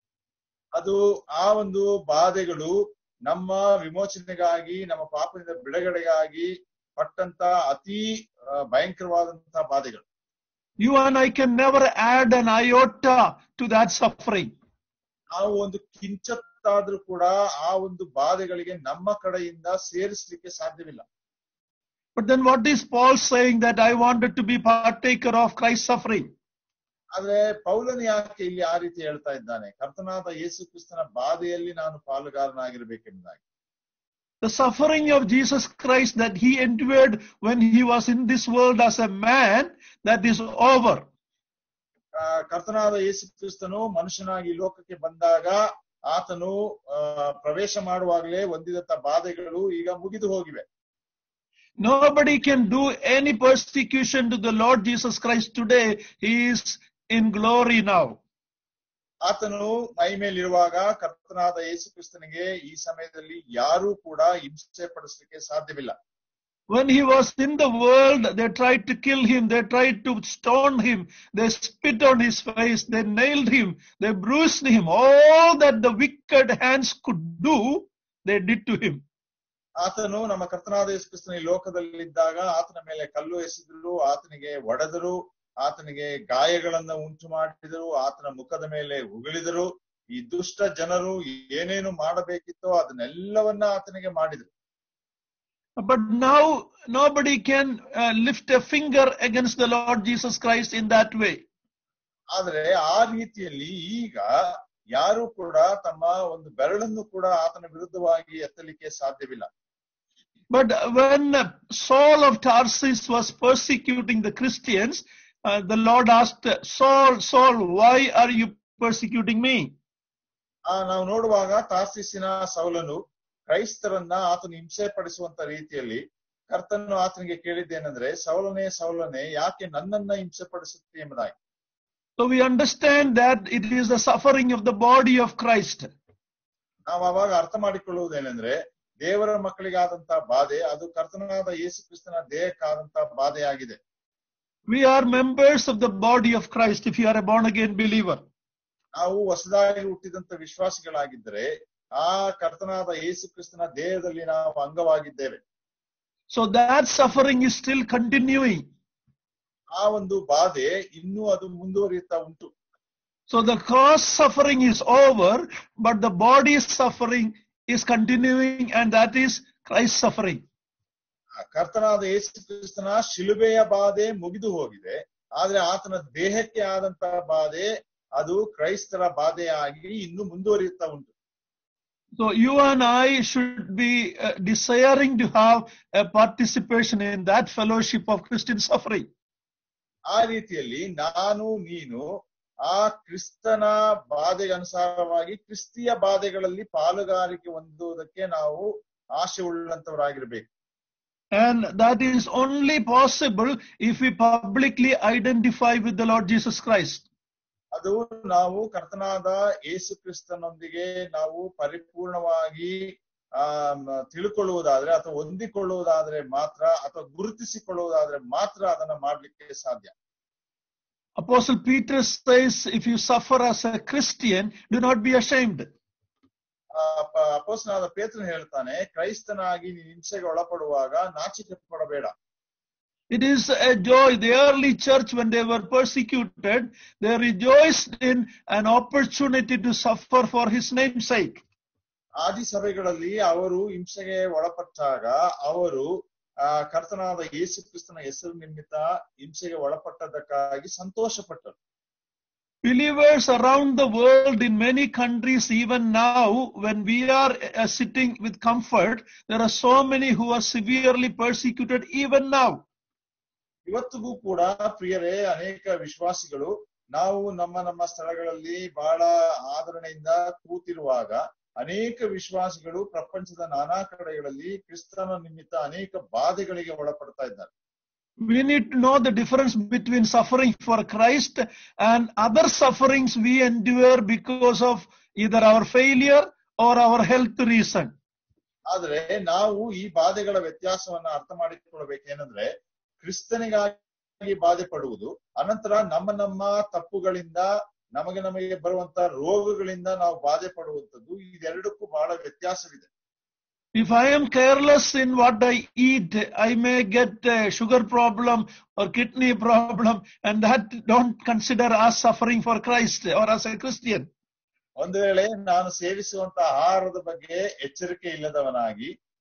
[SPEAKER 1] ಅದು ಆ ಒಂದು ಬಾಧೆಗಳು ನಮ್ಮ ವಿಮೋಚನೆಗಾಗಿ ನಮ್ಮ ಪಾಪದಿಂದ ಬಿಡುಗಡೆಗಾಗಿ ಪಟ್ಟಂತ ಅತಿ ಆ, ಭಯಂಕರವಾದಂತಹ ಬಾಧೆಗಳು
[SPEAKER 2] You and I can never add an iota to that suffering.
[SPEAKER 1] ನಾವು ಒಂದು ಕಿಂಚತ್ತಾದ್ರೂ ಕೂಡ ಆ ಒಂದು ಬಾಧೆಗಳಿಗೆ ನಮ್ಮ ಕಡೆಯಿಂದ ಸೇರಿಸ್ಲಿಕ್ಕೆ ಸಾಧ್ಯವಿಲ್ಲ
[SPEAKER 2] But then what is Paul saying that I wanted to be partaker of Christ's suffering?
[SPEAKER 1] ಆದ್ರೆ ಪೌಲನ್ ಯಾಕೆ ಇಲ್ಲಿ ಆ ರೀತಿ ಹೇಳ್ತಾ ಇದ್ದಾನೆ ಕರ್ತನಾದ ಯೇಸು ಕ್ರಿಸ್ತನ ಬಾಧೆಯಲ್ಲಿ ನಾನು ಪಾಲುಗಾರನಾಗಿರ್ಬೇಕೆಂಬುದಾಗಿ
[SPEAKER 2] The suffering of Jesus Christ that he endured when he was in this world as a man, that is over.
[SPEAKER 1] ಆ, ಕರ್ತನಾದ ಯೇಸು ಕ್ರಿಸ್ತನು ಮನುಷ್ಯನಾಗಿ ಈ ಲೋಕಕ್ಕೆ ಬಂದಾಗ ಆತನು ಆ, ಪ್ರವೇಶ ಮಾಡುವಾಗಲೇ ಹೊಂದಿದಂತ ಬಾಧೆಗಳು ಈಗ ಮುಗಿದು ಹೋಗಿವೆ
[SPEAKER 2] Nobody can do any persecution to the Lord Jesus Christ today. He is in glory now.
[SPEAKER 1] ಆತನು ಮೈ ಮೇಲಿರುವಾಗ ಕರ್ತನಾದ ಯೇಸು ಕ್ರಿಸ್ತನಿಗೆ ಈ ಸಮಯದಲ್ಲಿ ಯಾರೂ ಕೂಡ ಹಿಂಸೆ ಪಡಿಸಲಿಕ್ಕೆ ಸಾಧ್ಯವಿಲ್ಲ
[SPEAKER 2] When he was in the world, they tried to kill him, they tried to stone him, they spit on his face, they nailed him, they bruised him. All that the wicked hands could do, they did to him.
[SPEAKER 1] ಆತನು ನಮ್ಮ ಕರ್ತನಾದ ಯೇಸು ಕ್ರಿಸ್ತನ ಈ ಲೋಕದಲ್ಲಿದ್ದಾಗ ಆತನ ಮೇಲೆ ಕಲ್ಲು ಎಸೆದರು ಆತನಿಗೆ ಒಡೆದರು ಆತನಿಗೆ ಗಾಯಗಳನ್ನ ಉಂಟು ಮಾಡಿದರು ಆತನ ಮುಖದ ಮೇಲೆ ಉಗುಳಿದರು ಈ ದುಷ್ಟ ಜನರು ಏನೇನು ಮಾಡಬೇಕಿತ್ತೋ ಅದನ್ನೆಲ್ಲವನ್ನ ಆತನಿಗೆ ಮಾಡಿದರು
[SPEAKER 2] But now nobody can uh, lift a finger against the Lord Jesus Christ in that way.
[SPEAKER 1] ಆದ್ರೆ ಆ ರೀತಿಯಲ್ಲಿ ಈಗ ಯಾರು ಕೂಡ ತಮ್ಮ ಒಂದು ಬೆರಳನ್ನು ಕೂಡ ಆತನ ವಿರುದ್ಧವಾಗಿ ಎತ್ತಲಿಕ್ಕೆ ಸಾಧ್ಯವಿಲ್ಲ
[SPEAKER 2] But when uh, Saul of Tarsus was persecuting the Christians, uh, the Lord asked Saul, Saul, why are you persecuting me?
[SPEAKER 1] ಆ ನಾವು ನೋಡುವಾಗ ತಾರ್ಸಿಸಿನ ಸೌಲನು ಕ್ರೈಸ್ತರನ್ನ ಆತನು ಹಿಂಸೆ ಪಡಿಸುವಂತ ರೀತಿಯಲ್ಲಿ ಕರ್ತನು ಆತನಿಗೆ ಕೇಳಿದ್ದೇನೆಂದ್ರೆ ಸೌಲನೇ ಸೌಲನೇ ಯಾಕೆ ನನ್ನನ್ನ ಹಿಂಸೆ ಪಡಿಸುತ್ತೆ ಎಂಬುದಾಗಿ
[SPEAKER 2] So we understand that it is the suffering of the body of Christ.
[SPEAKER 1] ನಾವು ಅವಾಗ ಅರ್ಥ ಮಾಡಿಕೊಳ್ಳುವುದೇನೆಂದ್ರೆ ದೇವರ ಮಕ್ಕಳಿಗಾದಂತ ಬಾಧೆ ಅದು ಕರ್ತನಾದ ಯೇಸು ಕ್ರಿಸ್ತನ ದೇಹಕ್ಕಾದಂತ ಬಾಧೆಯಾಗಿದೆ
[SPEAKER 2] We are members of the body of Christ if you are a born again believer.
[SPEAKER 1] ನಾವು ಹೊಸದಾಗಿ ಹುಟ್ಟಿದಂತ ವಿಶ್ವಾಸಿಗಳಾಗಿದ್ದರೆ ಆ ಕರ್ತನಾದ ಯೇಸು ಕ್ರಿಸ್ತನ ದೇಹದಲ್ಲಿ ನಾವು ಅಂಗವಾಗಿದ್ದೇವೆ
[SPEAKER 2] So that suffering is still continuing.
[SPEAKER 1] ಆ ಒಂದು ಬಾಧೆ ಇನ್ನೂ ಅದು ಮುಂದುವರಿಯುತ್ತಾ ಉಂಟು
[SPEAKER 2] So the cross suffering is over, but the body's suffering is continuing, and that is Christ's suffering.
[SPEAKER 1] ಆ ಕರ್ತನಾದ ಯೇಸು ಕ್ರಿಸ್ತನ ಶಿಲುಬೆಯ ಬಾಧೆ ಮುಗಿದು ಹೋಗಿದೆ ಆದ್ರೆ ಆತನ ದೇಹಕ್ಕೆ ಆದಂತ ಬಾಧೆ ಅದು ಕ್ರೈಸ್ತರ ಬಾಧೆಯಾಗಿ ಇನ್ನು ಮುಂದುವರಿಯುತ್ತಾ ಉಂಟು
[SPEAKER 2] So you and I should be uh, desiring to have a participation in that fellowship of Christian suffering.
[SPEAKER 1] ಆ ರೀತಿಯಲ್ಲಿ ನಾನು ನೀನು ಆ ಕ್ರಿಸ್ತನ ಬಾಧೆಗೆ ಅನುಸಾರವಾಗಿ ಕ್ರಿಸ್ತಿಯ ಬಾಧೆಗಳಲ್ಲಿ ಪಾಲುಗಾರಿಕೆ ಹೊಂದುವುದಕ್ಕೆ ನಾವು ಆಶೆ ಉಳ್ಳಂತವರಾಗಿರ್ಬೇಕು
[SPEAKER 2] And that is only possible if we publicly identify with the Lord Jesus Christ.
[SPEAKER 1] ಅದು ನಾವು ಕರ್ತನಾದ ಯೇಸು ಕ್ರಿಸ್ತನೊಂದಿಗೆ ನಾವು ಪರಿಪೂರ್ಣವಾಗಿ ಆ ತಿಳ್ಕೊಳ್ಳುವುದಾದ್ರೆ ಅಥವಾ ಹೊಂದಿಕೊಳ್ಳುವುದಾದ್ರೆ ಮಾತ್ರ ಅಥವಾ ಗುರುತಿಸಿಕೊಳ್ಳುವುದಾದ್ರೆ ಮಾತ್ರ ಅದನ್ನ ಮಾಡ್ಲಿಕ್ಕೆ ಸಾಧ್ಯ
[SPEAKER 2] Apostle Peter says, if you suffer as a Christian, do not be ashamed.
[SPEAKER 1] ಆ, ಪ- ಅಪೊಸ್ತಲನಾದ ಪೇತ್ರನು ಹೇಳ್ತಾನೆ ಕ್ರೈಸ್ತನಾಗಿ ನೀನು ಹಿಂಸೆಗೆ ಒಳಪಡುವಾಗ ನಾಚಿಕೆ ಪಡಬೇಡ
[SPEAKER 2] It is a joy. The early church, when they were persecuted, they rejoiced in an opportunity to suffer for his name's sake.
[SPEAKER 1] ಆದಿ ಸಭೆಗಳಲ್ಲಿ ಅವರು ಹಿಂಸೆಗೆ ಒಳಪಟ್ಟಾಗ ಅವರು ಆ ಕರ್ತನಾದ ಯೇಸು ಕ್ರಿಸ್ತನ ಹೆಸರು ನಿಮಿತ್ತ ಹಿಂಸೆಗೆ ಒಳಪಟ್ಟದಕ್ಕಾಗಿ ಸಂತೋಷಪಟ್ಟರು
[SPEAKER 2] Believers around the world in many countries, even now, when we are uh, sitting with comfort, there are so many who are severely persecuted even now.
[SPEAKER 1] ಇವತ್ತಿಗೂ ಕೂಡ ಪ್ರಿಯರೇ ಅನೇಕ ವಿಶ್ವಾಸಿಗಳು ನಾವು ನಮ್ಮ ನಮ್ಮ ಸ್ಥಳಗಳಲ್ಲಿ ಬಹಳ ಆದರಣೆಯಿಂದ ಕೂತಿರುವಾಗ ಅನೇಕ ವಿಶ್ವಾಸಿಗಳು ಪ್ರಪಂಚದ ನಾನಾ ಕಡೆಗಳಲ್ಲಿ ಕ್ರಿಸ್ತನ ನಿಮಿತ್ತ ಅನೇಕ ಬಾಧೆಗಳಿಗೆ ಒಳಪಡ್ತಾ ಇದ್ದಾರೆ
[SPEAKER 2] We need to know the difference between suffering for Christ and other sufferings we endure because of either our failure or our health reason.
[SPEAKER 1] ಆದ್ರೆ ನಾವು ಈ ಬಾಧೆಗಳ ವ್ಯತ್ಯಾಸವನ್ನ ಅರ್ಥ ಮಾಡಿಕೊಳ್ಳಬೇಕೇನಂದ್ರೆ ಕ್ರಿಸ್ತನಿಗಾಗಿ ಬಾಧೆ ಪಡುವುದು ಅನಂತರ ನಮ್ಮ ನಮ್ಮ ತಪ್ಪುಗಳಿಂದ ನಮಗೆ ನಮಗೆ ಬರುವಂತ ರೋಗಗಳಿಂದ ನಾವು ಬಾಧೆ ಪಡುವಂತದ್ದು ಇದೆರಡಕ್ಕೂ ಬಹಳ ವ್ಯತ್ಯಾಸವಿದೆ
[SPEAKER 2] If I am careless in what I eat, I may get a sugar problem or kidney problem, and that don't consider us suffering for Christ or as a Christian.
[SPEAKER 1] ಒಂದು ವೇಳೆ ನಾನು ಸೇವಿಸುವಂತ ಆಹಾರದ ಬಗ್ಗೆ ಎಚ್ಚರಿಕೆ ಇಲ್ಲದವನಾಗಿ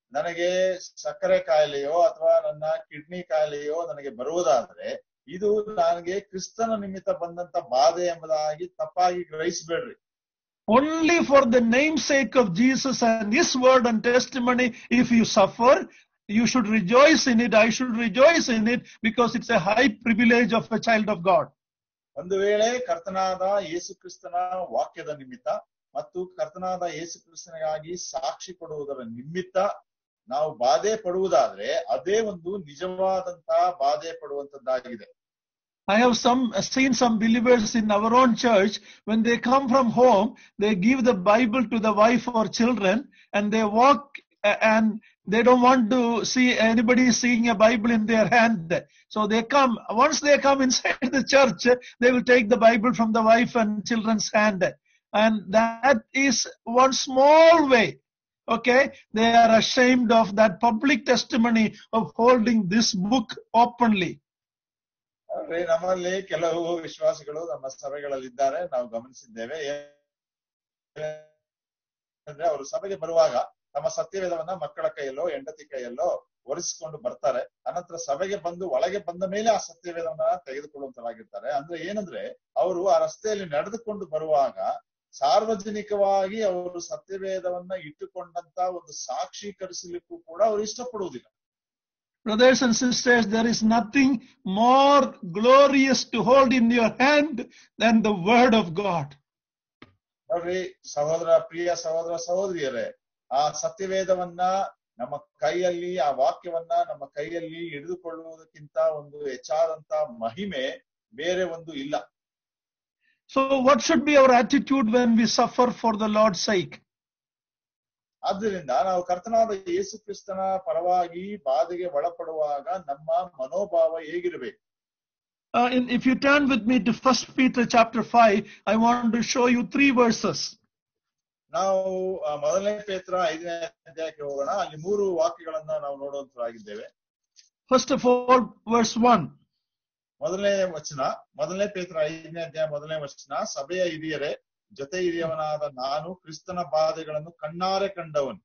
[SPEAKER 1] ನನಗೆ ಸಕ್ಕರೆ ಕಾಯಿಲೆಯೋ ಅಥವಾ ನನ್ನ ಕಿಡ್ನಿ ಕಾಯಿಲೆಯೋ ನನಗೆ ಬರುವುದಾದ್ರೆ ಇದು ನನಗೆ ಕ್ರಿಸ್ತನ ನಿಮಿತ್ತ ಬಂದಂತ ಬಾಧೆ ಎಂಬುದಾಗಿ ತಪ್ಪಾಗಿ ಗ್ರಹಿಸಬೇಡ್ರಿ
[SPEAKER 2] Only for the namesake of Jesus and His word and testimony, if you suffer, you should rejoice in it. I should rejoice in it because it's a high privilege of a child of God.
[SPEAKER 1] ಒಂದು ವೇಳೆ ಕರ್ತನಾದ ಯೇಸು ಕ್ರಿಸ್ತನ ವಾಕ್ಯದ ನಿಮಿತ್ತ ಮತ್ತು ಕರ್ತನಾದ ಯೇಸು ಕ್ರಿಸ್ತನಿಗಾಗಿ ಸಾಕ್ಷಿ ಕೊಡುವುದರ ನಿಮಿತ್ತ ನಾವು ಬಾಧೆ ಪಡುವುದಾದ್ರೆ ಅದೇ ಒಂದು ನಿಜವಾದಂತಹ ಬಾಧೆ ಪಡುವಂತದ್ದಾಗಿದೆ
[SPEAKER 2] I have some seen some believers in our own church when they come from home, they give the Bible to the wife or children, and they walk uh, and they don't want to see anybody seeing a Bible in their hand. So they come once they come inside the church, they will take the Bible from the wife and children's hand, and that is one small way. Okay, they are ashamed of that public testimony of holding this book openly.
[SPEAKER 1] ಅಂದ್ರೆ ನಮ್ಮಲ್ಲಿ ಕೆಲವು ವಿಶ್ವಾಸಿಗಳು ನಮ್ಮ ಸಭೆಗಳಲ್ಲಿದ್ದಾರೆ ನಾವು ಗಮನಿಸಿದ್ದೇವೆ ಅಂದ್ರೆ ಅವರು ಸಭೆಗೆ ಬರುವಾಗ ತಮ್ಮ ಸತ್ಯವೇದವನ್ನ ಮಕ್ಕಳ ಕೈಯಲ್ಲೋ ಹೆಂಡತಿ ಕೈಯಲ್ಲೋ ಒರೆಸಿಕೊಂಡು ಬರ್ತಾರೆ ಅನಂತರ ಸಭೆಗೆ ಬಂದು ಒಳಗೆ ಬಂದ ಮೇಲೆ ಆ ಸತ್ಯವೇದವನ್ನ ತೆಗೆದುಕೊಳ್ಳುವಂತರಾಗಿರ್ತಾರೆ ಅಂದ್ರೆ ಏನಂದ್ರೆ ಅವರು ಆ ರಸ್ತೆಯಲ್ಲಿ ನಡೆದುಕೊಂಡು ಬರುವಾಗ ಸಾರ್ವಜನಿಕವಾಗಿ ಅವರು ಸತ್ಯವೇದವನ್ನ ಇಟ್ಟುಕೊಂಡಂತ ಒಂದು ಸಾಕ್ಷೀಕರಿಸಲಿಕ್ಕೂ ಕೂಡ ಅವರು ಇಷ್ಟಪಡುವುದಿಲ್ಲ
[SPEAKER 2] Brothers and sisters, there is nothing more glorious to hold in your hand than the Word of God.
[SPEAKER 1] ನೋಡ್ರಿ ಸಹೋದರ ಪ್ರಿಯ ಸಹೋದರ ಸಹೋದರಿಯರೇ ಆ ಸತ್ಯವೇದವನ್ನ ನಮ್ಮ ಕೈಯಲ್ಲಿ ಆ ವಾಕ್ಯವನ್ನ ನಮ್ಮ ಕೈಯಲ್ಲಿ ಹಿಡಿದುಕೊಳ್ಳುವುದಕ್ಕಿಂತ ಒಂದು ಹೆಚ್ಚಾದಂತ ಮಹಿಮೆ ಬೇರೆ ಒಂದು ಇಲ್ಲ
[SPEAKER 2] So, what should be our attitude when we suffer for the Lord's sake?
[SPEAKER 1] ಆದ್ದರಿಂದ ನಾವು ಕರ್ತನಾದ ಯೇಸು ಕ್ರಿಸ್ತನ ಪರವಾಗಿ ಬಾಧೆಗೆ ಒಳಪಡುವಾಗ ನಮ್ಮ ಮನೋಭಾವ ಹೇಗಿರಬೇಕು
[SPEAKER 2] Uh, in, if you turn with me to First Peter chapter 5, I want to show you three verses.
[SPEAKER 1] ನಾವು ಆ, ಮೊದಲನೇ ಪೇತ್ರ ಐದನೇ ಅಧ್ಯಾಯಕ್ಕೆ ಹೋಗೋಣ ಅಲ್ಲಿ ಮೂರು ವಾಕ್ಯಗಳನ್ನ ನಾವು ನೋಡುವಂತರಾಗಿದ್ದೇವೆ
[SPEAKER 2] First of all, verse 1.
[SPEAKER 1] ಮೊದಲನೇ ವಚನ ಮೊದಲನೇ ಪೇತ್ರ ಐದನೇ ಅಧ್ಯಾಯ ಮೊದಲನೇ ವಚನ ಸಭೆಯ ಹಿರಿಯರೇ ಜೊತೆ ಹಿರಿಯವನಾದ ನಾನು ಕ್ರಿಸ್ತನ ಬಾಧೆಗಳನ್ನು ಕಣ್ಣಾರೆ ಕಂಡವನು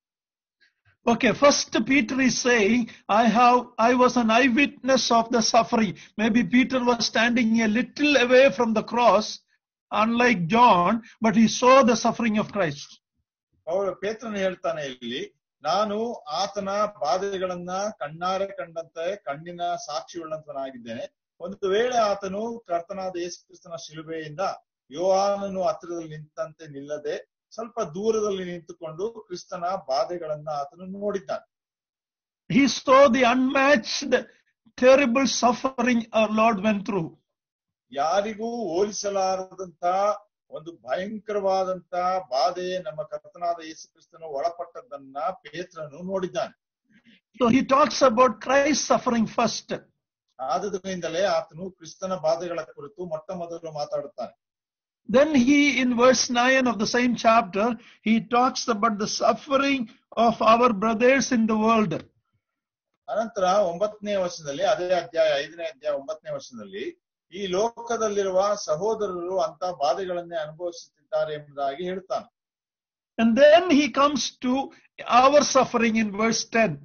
[SPEAKER 2] Okay, first Peter is saying, I have, I was an eyewitness of the suffering. Maybe Peter was standing a little away from the cross, unlike John, but he saw the suffering of Christ.
[SPEAKER 1] ಅವರು ಪೇತ್ರನು ಹೇಳ್ತಾನೆ ಇಲ್ಲಿ ನಾನು ಆತನ ಬಾಧೆಗಳನ್ನ ಕಣ್ಣಾರೆ ಕಂಡಂತೆ ಕಣ್ಣಿನ ಸಾಕ್ಷಿಯುಳ್ಳಂತನಾಗಿದ್ದೇನೆ ಒಂದು ವೇಳೆ ಆತನು ಕರ್ತನಾದ ಯೇಸು ಕ್ರಿಸ್ತನ ಶಿಲುಬೆಯಿಂದ ಯೋಹಾನನು ಹತ್ತಿರದಲ್ಲಿ ನಿಂತಂತೆ ನಿಲ್ಲದೆ ಸ್ವಲ್ಪ ದೂರದಲ್ಲಿ ನಿಂತುಕೊಂಡು ಕ್ರಿಸ್ತನ ಬಾಧೆಗಳನ್ನ ಆತನು ನೋಡಿದ್ದಾನೆ
[SPEAKER 2] He saw the unmatched, terrible suffering our Lord went through.
[SPEAKER 1] ಯಾರಿಗೂ ಹೋಲಿಸಲಾರದಂತ ಒಂದು ಭಯಂಕರವಾದಂತ ಬಾಧೆ ನಮ್ಮ ಕರ್ತನಾದ ಯೇಸು ಕ್ರಿಸ್ತನು ಒಳಪಟ್ಟದ್ದನ್ನ ಪೇತ್ರನು ನೋಡಿದ್ದಾನೆ
[SPEAKER 2] So he talks about Christ's suffering first.
[SPEAKER 1] ಆದುದರಿಂದಲೇ ಆತನು ಕ್ರಿಸ್ತನ ಬಾಧೆಗಳ ಕುರಿತು ಮೊಟ್ಟ ಮೊದಲು ಮಾತಾಡುತ್ತಾನೆ
[SPEAKER 2] Then he, in verse 9 of the same chapter, he talks about the suffering of our brothers in the world.
[SPEAKER 1] ಅನಂತರ ಒಂಬತ್ತನೇ ವರ್ಷದಲ್ಲಿ ಅದೇ ಅಧ್ಯಾಯ ಐದನೇ ಅಧ್ಯಾಯ ಒಂಬತ್ತನೇ ವರ್ಷದಲ್ಲಿ ಈ ಲೋಕದಲ್ಲಿರುವ ಸಹೋದರರು ಅಂತ ಬಾಧೆಗಳನ್ನೇ ಅನುಭವಿಸುತ್ತಿದ್ದಾರೆ ಎಂಬುದಾಗಿ ಹೇಳ್ತಾನೆ
[SPEAKER 2] And then he comes to our suffering in verse 10.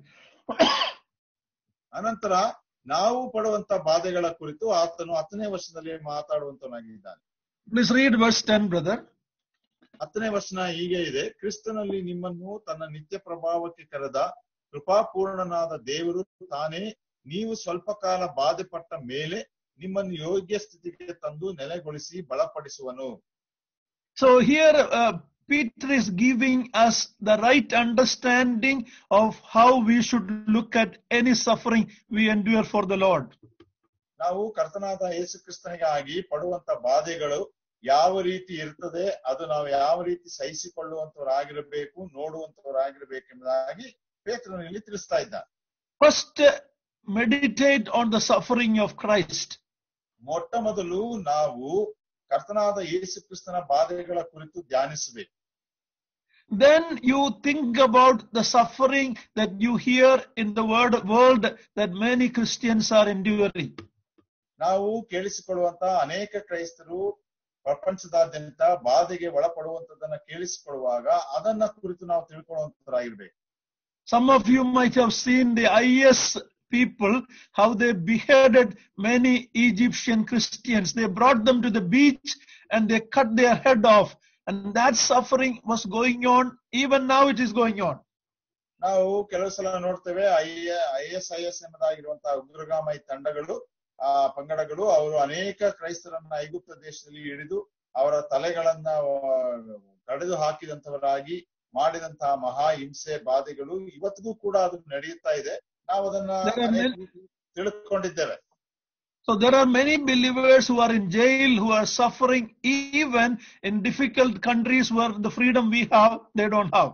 [SPEAKER 1] ಅನಂತರ ನಾವು ಪಡುವಂತ ಬಾಧೆಗಳ ಕುರಿತು ಆತನು ಹತ್ತನೇ ವರ್ಷದಲ್ಲಿ ಮಾತಾಡುವಂತನಾಗಿದ್ದಾನೆ
[SPEAKER 2] Please read verse 10, brother.
[SPEAKER 1] ಹತ್ತನೇ ವರ್ಷನ ಹೀಗೆ ಇದೆ ಕ್ರಿಸ್ತನಲ್ಲಿ ನಿಮ್ಮನ್ನು ತನ್ನ ನಿತ್ಯ ಪ್ರಭಾವಕ್ಕೆ ಕರೆದ ಕೃಪಾಪೂರ್ಣನಾದ ದೇವರು ತಾನೇ ನೀವು ಸ್ವಲ್ಪ ಕಾಲ ಬಾಧೆ ಪಟ್ಟ ಮೇಲೆ ನಿಮ್ಮನ್ನು ಯೋಗ್ಯ ಸ್ಥಿತಿಗೆ ತಂದು ನೆಲೆಗೊಳಿಸಿ ಬಲಪಡಿಸುವನು
[SPEAKER 2] So here uh, Peter is giving us the right understanding of how we should look at any suffering we endure for the Lord.
[SPEAKER 1] ನಾವು ಕರ್ತನಾದ ಯೇಸು ಕ್ರಿಸ್ತನಿಗಾಗಿ ಪಡುವಂತ ಬಾಧೆಗಳು ಯಾವ ರೀತಿ ಇರ್ತದೆ ಅದು ನಾವು ಯಾವ ರೀತಿ ಸಹಿಸಿಕೊಳ್ಳುವಂತವರಾಗಿರಬೇಕು ನೋಡುವಂತವರಾಗಿರ್ಬೇಕೆಂಬುದಾಗಿ ಪೇತ್ರನು ಇಲ್ಲಿ ತಿಳಿಸ್ತಾ ಇದ್ದಾನೆ
[SPEAKER 2] First, uh, meditate on the suffering of Christ.
[SPEAKER 1] ಮೊಟ್ಟ ಮೊದಲು ನಾವು ಕರ್ತನಾದ ಯೇಸು ಕ್ರಿಸ್ತನ ಬಾಧೆಗಳ ಕುರಿತು ಧ್ಯಾನಿಸಬೇಕು
[SPEAKER 2] Then you think about the suffering that you hear in the word, world that many Christians are enduring.
[SPEAKER 1] ನಾವು ಕೇಳಿಸಿಕೊಳ್ಳುವಂತ ಅನೇಕ ಕ್ರೈಸ್ತರು ಪ್ರಪಂಚದಾದ್ಯಂತ ಬಾಧೆಗೆ ಒಳಪಡುವಂತದನ್ನ ಕೇಳಿಸಿಕೊಳ್ಳುವಾಗ ಅದನ್ನ ಕುರಿತು ನಾವು ತಿಳ್ಕೊಳ್ಳುವಂತರಾಗಿರ್ಬೇಕು
[SPEAKER 2] Some of you might have seen the IS people, how they beheaded many Egyptian Christians. They brought them to the beach and they cut their head off. And that suffering was going on. Even now it is going on.
[SPEAKER 1] ನಾವು ಕೆಲವು ಸಲ ನೋಡ್ತೇವೆ I I S I S ಎಂಬುದಾಗಿರುವಂತಹ ಉಗ್ರಗಾಮಿ ತಂಡಗಳು ಆ ಪಂಗಡಗಳು ಅವರು ಅನೇಕ ಕ್ರೈಸ್ತರನ್ನ ಐಗುಪ್ತ ದೇಶದಲ್ಲಿ ಹಿಡಿದು ಅವರ ತಲೆಗಳನ್ನ ಆ, ಕಡಿದು ಹಾಕಿದಂತವರಾಗಿ ಮಾಡಿದಂತಹ ಮಹಾ ಹಿಂಸೆ ಬಾಧೆಗಳು ಇವತ್ತಿಗೂ ಕೂಡ ಅದು ನಡೆಯುತ್ತಾ ಇದೆ ನಾವು ಅದನ್ನ
[SPEAKER 2] There are
[SPEAKER 1] ಅನೇಕ
[SPEAKER 2] many-
[SPEAKER 1] ರೀತಿ ತಿಳ್ಕೊಂಡಿದ್ದೇವೆ
[SPEAKER 2] So there are many believers who are in jail, who are suffering even in difficult countries where the freedom we have, they don't have.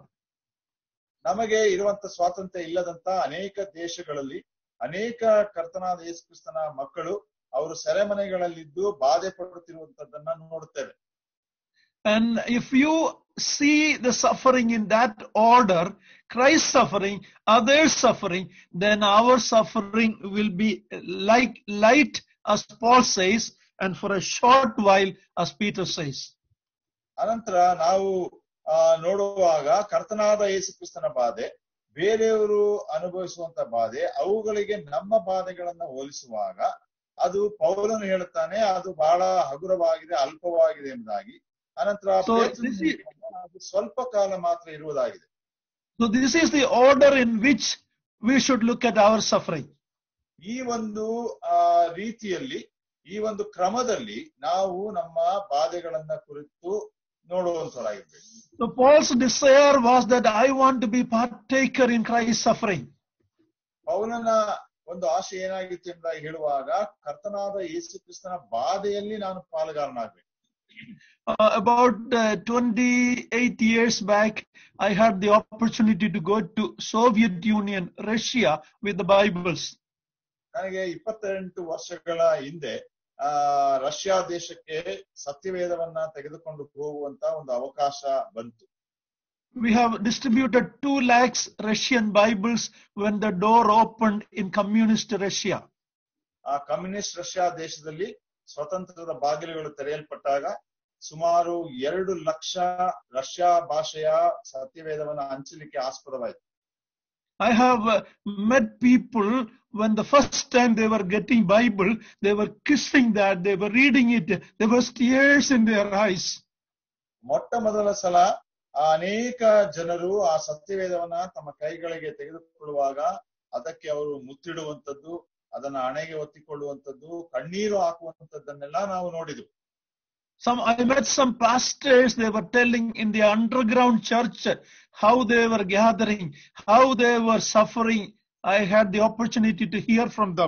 [SPEAKER 1] ನಮಗೆ ಇರುವಂತ ಸ್ವಾತಂತ್ರ್ಯ ಇಲ್ಲದಂತ ಅನೇಕ ದೇಶಗಳಲ್ಲಿ ಅನೇಕ ಕರ್ತನಾದ ಯೇಸು ಕ್ರಿಸ್ತನ ಮಕ್ಕಳು ಅವರು ಸೆರೆಮನೆಗಳಲ್ಲಿದ್ದು ಬಾಧೆ ಪಡುತ್ತಿರುವಂತದ್ದನ್ನ ನೋಡುತ್ತೇವೆ
[SPEAKER 2] And if you see the suffering in that order, Christ's suffering, others suffering, then our suffering will be like light, as Paul says, and for a short while, as Peter says.
[SPEAKER 1] ಅನಂತರ ನಾವು ಆ ನೋಡುವಾಗ ಕರ್ತನಾದ ಯೇಸು ಕ್ರಿಸ್ತನ ಬಾಧೆ ಬೇರೆಯವರು ಅನುಭವಿಸುವಂತ ಬಾಧೆ ಅವುಗಳಿಗೆ ನಮ್ಮ ಬಾಧೆಗಳನ್ನ ಹೋಲಿಸುವಾಗ ಅದು ಪೌಲನು ಹೇಳುತ್ತಾನೆ ಅದು ಬಹಳ ಹಗುರವಾಗಿದೆ ಅಲ್ಪವಾಗಿದೆ ಎಂಬುದಾಗಿ ಅನಂತರ
[SPEAKER 2] So,
[SPEAKER 1] ಪೇತ್ರನು
[SPEAKER 2] this is-
[SPEAKER 1] ಹೇಳ್ತಾನೆ, ಅದು ಸ್ವಲ್ಪ ಕಾಲ ಮಾತ್ರ ಇರುವುದಾಗಿದೆ
[SPEAKER 2] So this is the order in which we should look at our suffering.
[SPEAKER 1] ಈ ಒಂದು ಆ ರೀತಿಯಲ್ಲಿ ಈ ಒಂದು ಕ್ರಮದಲ್ಲಿ ನಾವು ನಮ್ಮ ಬಾಧೆಗಳನ್ನ ಕುರಿತು ನೋಡುವಂತರಾಗಿರ್ಬೇಕು
[SPEAKER 2] So Paul's desire was that I want to be partaker in Christ's suffering.
[SPEAKER 1] ಪೌಲನ ಒಂದು ಆಶೆ ಏನಾಗಿತ್ತು ಎಂಬುದಾಗಿ ಹೇಳುವಾಗ ಕರ್ತನಾದ ಯೇಸು ಕ್ರಿಸ್ತನ ಬಾಧೆಯಲ್ಲಿ ನಾನು ಪಾಲುಗಾರನಾಗ್ಬೇಕು
[SPEAKER 2] Uh, about uh, 28 years back, I had the opportunity to go to Soviet Union, Russia with the Bibles.
[SPEAKER 1] ನನಗೆ ಇಪ್ಪತ್ತೆಂಟು ವರ್ಷಗಳ ಹಿಂದೆ ಆ ರಷ್ಯಾ ದೇಶಕ್ಕೆ ಸತ್ಯವೇದವನ್ನ ತೆಗೆದುಕೊಂಡು ಹೋಗುವಂತ ಒಂದು ಅವಕಾಶ ಬಂತು
[SPEAKER 2] We have distributed 2 lakhs Russian Bibles when the door opened in communist Russia.
[SPEAKER 1] ಆ ಕಮ್ಯುನಿಸ್ಟ್ ರಷ್ಯಾ ದೇಶದಲ್ಲಿ ಸ್ವತಂತ್ರದ ಬಾಗಿಲುಗಳು ತೆರೆಯಲ್ಪಟ್ಟಾಗ ಸುಮಾರು ಎರಡು ಲಕ್ಷ ರಷ್ಯಾ ಭಾಷೆಯ ಸತ್ಯವೇದವನ್ನ ಹಂಚಲಿಕ್ಕೆ ಆಸ್ಪದವಾಯಿತು
[SPEAKER 2] I have uh, met people when the first time they were getting Bible, they were kissing that, they were reading it, there was tears in their eyes.
[SPEAKER 1] ಮೊಟ್ಟ ಮೊದಲ ಸಲ ಆ ಅನೇಕ ಜನರು ಆ ಸತ್ಯವೇದವನ್ನ ತಮ್ಮ ಕೈಗಳಿಗೆ ತೆಗೆದುಕೊಳ್ಳುವಾಗ ಅದಕ್ಕೆ ಅವರು ಮುತ್ತಿಡುವಂತದ್ದು ಅದನ್ನ ಹಣೆಗೆ ಒತ್ತಿಕೊಳ್ಳುವಂತದ್ದು ಕಣ್ಣೀರು ಹಾಕುವಂತದ್ದನ್ನೆಲ್ಲ ನಾವು ನೋಡಿದ್ವು
[SPEAKER 2] Some I met some pastors, they were telling in the underground church how they were gathering, how they were suffering. I had the opportunity to hear from them.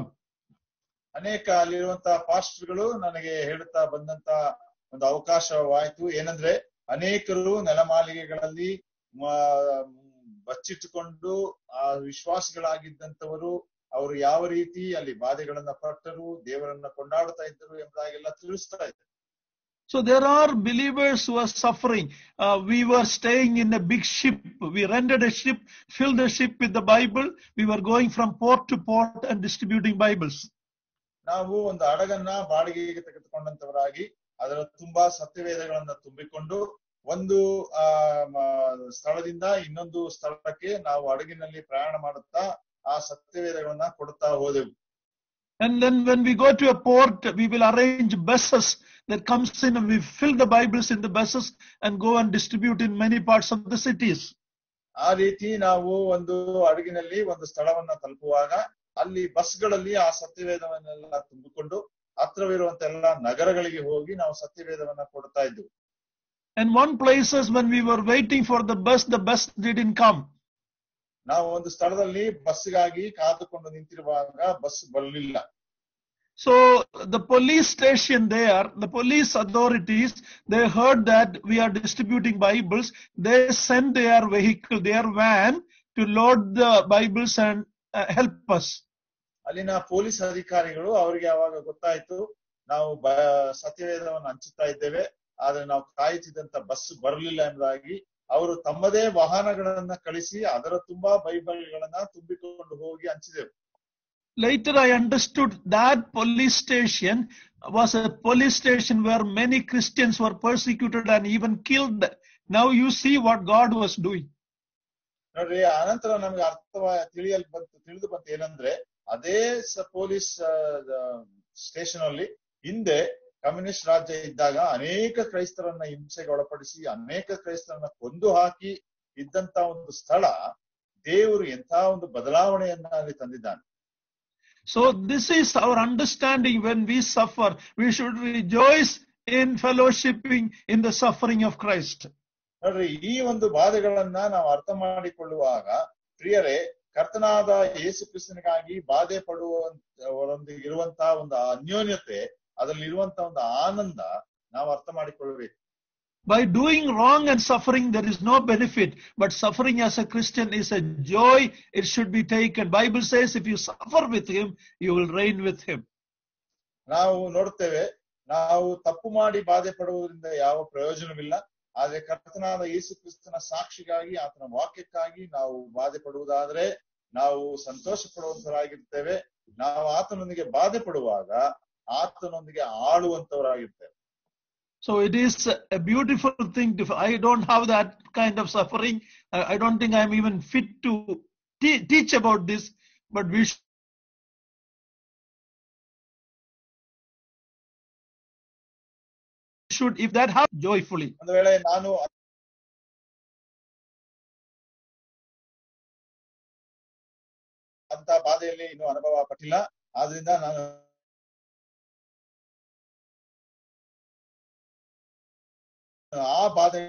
[SPEAKER 1] ಅನೇಕ ಅಲ್ಲಿರುವಂತಹ ಪಾಸ್ಟರ್ಗಳು ನನಗೆ ಹೇಳುತ್ತಾ ಬಂದಂತ ಒಂದು ಅವಕಾಶವಾಯಿತು ಏನಂದ್ರೆ ಅನೇಕರು ನೆಲಮಾಳಿಗೆಗಳಲ್ಲಿ ಮ- ಬಚ್ಚಿಟ್ಟುಕೊಂಡು ಆ ವಿಶ್ವಾಸಿಗಳಾಗಿದ್ದಂತವರು ಅವರು ಯಾವ ರೀತಿ ಅಲ್ಲಿ ಬಾಧೆಗಳನ್ನ ಪಟ್ಟರು ದೇವರನ್ನ ಕೊಂಡಾಡುತ್ತಾ ಇದ್ದರು ಎಂಬುದಾಗೆಲ್ಲ ತಿಳಿಸ್ತಾ ಇದ್ದಾರೆ
[SPEAKER 2] So there are believers who are suffering. Uh, we were staying in a big ship. We rented a ship, filled the ship with the Bible. We were going from port to port and distributing Bibles.
[SPEAKER 1] ನಾವು ಒಂದು ಹಡಗನ್ನ ಬಾಡಿಗೆಗೆ ತೆಗೆದುಕೊಂಡಂತವರಾಗಿ ಅದರ ತುಂಬಾ ಸತ್ಯವೇದಗಳನ್ನ ತುಂಬಿಕೊಂಡು ಒಂದು ಆ ಮ- ಸ್ಥಳದಿಂದ ಇನ್ನೊಂದು ಸ್ಥಳಕ್ಕೆ ನಾವು ಹಡಗಿನಲ್ಲಿ ಪ್ರಯಾಣ ಮಾಡುತ್ತಾ ಆ ಸತ್ಯವೇದಗಳನ್ನ ಕೊಡುತ್ತಾ ಹೋದೆವು
[SPEAKER 2] And then when we go to a port, we will arrange buses that comes in and we fill the Bibles in the buses and go and distribute in many parts of the cities.
[SPEAKER 1] ಆ ರೀತಿ ನಾವು ಒಂದು ಹಡಗಿನಲ್ಲಿ ಒಂದು ಸ್ಥಳವನ್ನ ತಲುಪುವಾಗ ಅಲ್ಲಿ ಬಸ್ಗಳಲ್ಲಿ ಆ ಸತ್ಯವೇದವನ್ನೆಲ್ಲ ತುಂಬಿಕೊಂಡು ಹತ್ರವಿರುವಂತ ಎಲ್ಲ ನಗರಗಳಿಗೆ ಹೋಗಿ ನಾವು ಸತ್ಯವೇದವನ್ನ ಕೊಡ್ತಾ ಇದ್ವು
[SPEAKER 2] And one places when we were waiting for the bus, the bus didn't come.
[SPEAKER 1] ನಾವು ಒಂದು ಸ್ಥಳದಲ್ಲಿ ಬಸ್ಗಾಗಿ ಕಾದುಕೊಂಡು ನಿಂತಿರುವಾಗ ಬಸ್ ಬರಲಿಲ್ಲ
[SPEAKER 2] So the police station there, the police authorities, they heard that we are distributing Bibles. They sent their vehicle, their van to load the Bibles and uh, help us.
[SPEAKER 1] ಅಲ್ಲಿನ police ಅಧಿಕಾರಿಗಳು ಅವರಿಗೆ ಅವಾಗ ಗೊತ್ತಾಯ್ತು ನಾವು ಬ ಸತ್ಯವೇದವನ್ನು ಹಂಚುತ್ತಾ ಇದ್ದೇವೆ ಆದ್ರೆ ನಾವು ಕಾಯುತ್ತಿದ್ದಂತ ಬಸ್ ಬರಲಿಲ್ಲ ಎಂಬುದಾಗಿ ಅವರು ತಮ್ಮದೇ ವಾಹನಗಳನ್ನ ಕಳಿಸಿ ಅದರ ತುಂಬಾ ಬೈಬಲ್ಗಳನ್ನ ತುಂಬಿಕೊಂಡು ಹೋಗಿ ಹಂಚಿದೆವು
[SPEAKER 2] Later I understood that police station was a police station where many Christians were persecuted and even killed. Now you see what God was doing.
[SPEAKER 1] ನೋಡ್ರಿ ಆನಂತರ ನಮ್ಗೆ ಅರ್ಥವ ತಿಳಿಯಲ್ ಬಂತು ತಿಳಿದು ಬಂತು ಏನಂದ್ರೆ ಅದೇ ಸ- ಪೊಲೀಸ್ ಸ್ಟೇಷನ್ ಅಲ್ಲಿ ಹಿಂದೆ ಕಮ್ಯುನಿಸ್ಟ್ ರಾಜ್ಯ ಇದ್ದಾಗ ಅನೇಕ ಕ್ರೈಸ್ತರನ್ನ ಹಿಂಸೆಗೆ ಒಳಪಡಿಸಿ ಅನೇಕ ಕ್ರೈಸ್ತರನ್ನ ಕೊಂದು ಹಾಕಿ ಇದ್ದಂತ ಒಂದು ಸ್ಥಳ ದೇವರು ಎಂಥ ಒಂದು ಬದಲಾವಣೆಯನ್ನ ಅಲ್ಲಿ ತಂದಿದ್ದಾನೆ
[SPEAKER 2] So this is our understanding when we suffer. We should rejoice in fellowshipping in the suffering of Christ.
[SPEAKER 1] ನೋಡ್ರಿ ಈ ಒಂದು ಬಾಧೆಗಳನ್ನ ನಾವು ಅರ್ಥ ಮಾಡಿಕೊಳ್ಳುವಾಗ ಪ್ರಿಯರೇ ಕರ್ತನಾದ ಯೇಸು ಕ್ರಿಸ್ತನಿಗಾಗಿ ಬಾಧೆ ಪಡುವವರೊಂದಿಗೆ ಇರುವಂತಹ ಒಂದು ಅನ್ಯೋನ್ಯತೆ ಅದರಲ್ಲಿ ಇರುವಂತಹ ಒಂದು ಆನಂದ ನಾವು ಅರ್ಥ ಮಾಡಿಕೊಳ್ಳಬೇಕು
[SPEAKER 2] By doing wrong and suffering, there is no benefit. But suffering as a Christian is a joy. It should be taken. Bible says if you suffer with him, you will reign with him.
[SPEAKER 1] ನಾವು ನೋಡುತ್ತೇವೆ ನಾವು ತಪ್ಪು ಮಾಡಿ ಬಾಧೆ ಪಡುವುದರಿಂದ ಯಾವ ಪ್ರಯೋಜನವಿಲ್ಲ ಆದ್ರೆ ಕರ್ತನಾದ ಯೇಸು ಕ್ರಿಸ್ತನ ಸಾಕ್ಷಿಗಾಗಿ ಆತನ ವಾಕ್ಯಕ್ಕಾಗಿ ನಾವು ಬಾಧೆ ಪಡುವುದಾದ್ರೆ ನಾವು ಸಂತೋಷ ಪಡುವಂತರಾಗಿರ್ತೇವೆ ನಾವು ಆತನೊಂದಿಗೆ ಬಾಧೆ ಪಡುವಾಗ ಆತನೊಂದಿಗೆ ಆಳುವಂತವರಾಗಿರ್ತೇವೆ
[SPEAKER 2] So it is a beautiful thing. To, I don't have that kind of suffering. I, I don't think I'm even fit to te- teach about this. But we sh- should, if that happens, joyfully.
[SPEAKER 1] ಒಂದು ವೇಳೆ ನಾನು ಅಂತ ಬಾಧೆಯಲ್ಲಿ ಇನ್ನು ಅನುಭವ ಪಟ್ಟಿಲ್ಲ ಆದ್ರಿಂದ ನಾನು ಆ ಬಾಧೆ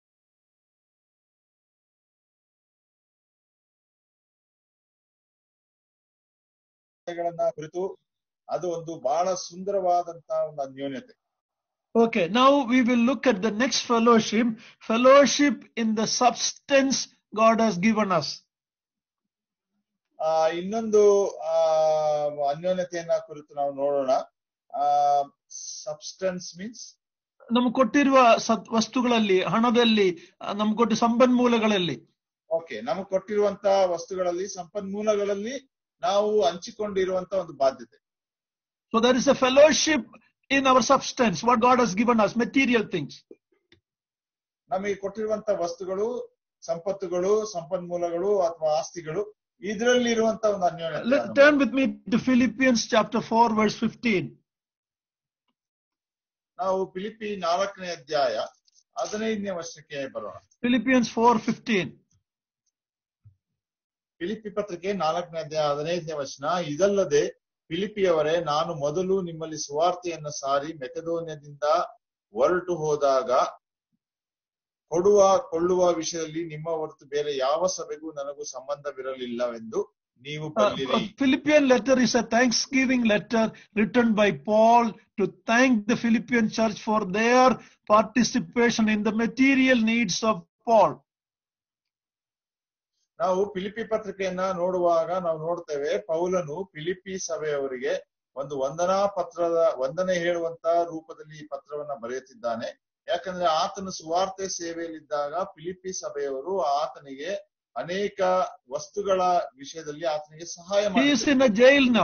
[SPEAKER 1] ಗಳನ್ನ ಕುರಿತು ಅದು ಒಂದು ಬಹಳ ಸುಂದರವಾದಂತಹ ಒಂದು ಅನ್ಯೋನ್ಯತೆ
[SPEAKER 2] Okay, now we will look at the next fellowship, fellowship in the substance God has given us.
[SPEAKER 1] ಆ ಇನ್ನೊಂದು ಆ ಅನ್ಯೋನ್ಯತೆಯನ್ನ ಕುರಿತು ನಾವು ನೋಡೋಣ ಆ ಸಬ್ಸ್ಟೆನ್ಸ್ ಮೀನ್ಸ್
[SPEAKER 2] ನಮ್ಗೆ ಕೊಟ್ಟಿರುವ ಸತ್ ವಸ್ತುಗಳಲ್ಲಿ ಹಣದಲ್ಲಿ ನಮ್ಗೆ ಕೊಟ್ಟ ಸಂಪನ್ಮೂಲಗಳಲ್ಲಿ
[SPEAKER 1] ಓಕೆ ನಮಗೆ ಕೊಟ್ಟಿರುವಂತ ವಸ್ತುಗಳಲ್ಲಿ ಸಂಪನ್ಮೂಲಗಳಲ್ಲಿ ನಾವು ಹಂಚಿಕೊಂಡಿರುವಂತ ಒಂದು ಬಾಧ್ಯತೆ
[SPEAKER 2] So there is a fellowship in our substance, what God has given us, material things.
[SPEAKER 1] ನಮಗೆ ಕೊಟ್ಟಿರುವಂತ ವಸ್ತುಗಳು ಸಂಪತ್ತುಗಳು ಸಂಪನ್ಮೂಲಗಳು ಅಥವಾ ಆಸ್ತಿಗಳು ಇದರಲ್ಲಿ ಇರುವಂತ ಒಂದು ಅನ್ಯೋನ್ಯತೆ
[SPEAKER 2] Let, turn with me to Philippians chapter 4, verse 15.
[SPEAKER 1] ನಾವು ಫಿಲಿಪಿ ನಾಲ್ಕನೇ ಅಧ್ಯಾಯ ಹದಿನೈದನೇ ವರ್ಷಕ್ಕೆ ಬರೋಣ
[SPEAKER 2] Philippians 4, 15.
[SPEAKER 1] ಫಿಲಿಪಿ ಪತ್ರಿಕೆ ನಾಲ್ಕನೇ ಅಧ್ಯಾಯ ಹದಿನೈದನೇ ವಚನ ಇದಲ್ಲದೆ ಫಿಲಿಪಿಯವರೇ ನಾನು ಮೊದಲು ನಿಮ್ಮಲ್ಲಿ ಸುವಾರ್ತೆಯನ್ನು ಸಾರಿ ಮೆಕೆದೋನ್ಯದಿಂದ ಹೊರಟು ಹೋದಾಗ ಕೊಡುವ ಕೊಳ್ಳುವ ವಿಷಯದಲ್ಲಿ ನಿಮ್ಮ ಹೊರತು ಬೇರೆ ಯಾವ ಸಭೆಗೂ ನನಗೂ ಸಂಬಂಧವಿರಲಿಲ್ಲವೆಂದು ನೀವು
[SPEAKER 2] Uh,
[SPEAKER 1] ಬಲ್ಲಿರಿ
[SPEAKER 2] a Philippian letter is a thanksgiving letter written by Paul to thank the Philippian church for their participation in the material needs of Paul.
[SPEAKER 1] ನಾವು ಫಿಲಿಪಿ ಪತ್ರಿಕೆಯನ್ನ ನೋಡುವಾಗ ನಾವು ನೋಡ್ತೇವೆ ಪೌಲನು ಫಿಲಿಪಿ ಸಭೆಯವರಿಗೆ ಒಂದು ವಂದನಾ ಪತ್ರದ ವಂದನೆ ಹೇಳುವಂತ ರೂಪದಲ್ಲಿ ಈ ಪತ್ರವನ್ನ ಬರೆಯುತ್ತಿದ್ದಾನೆ ಯಾಕಂದ್ರೆ ಆತನ ಸುವಾರ್ತೆ ಸೇವೆಯಲ್ಲಿದ್ದಾಗ ಫಿಲಿಪಿ ಸಭೆಯವರು ಆತನಿಗೆ ಅನೇಕ ವಸ್ತುಗಳ ವಿಷಯದಲ್ಲಿ ಆತನಿಗೆ ಸಹಾಯ
[SPEAKER 2] He is
[SPEAKER 1] ಮಾಡಿದ್ದಾರೆ
[SPEAKER 2] in a jail now.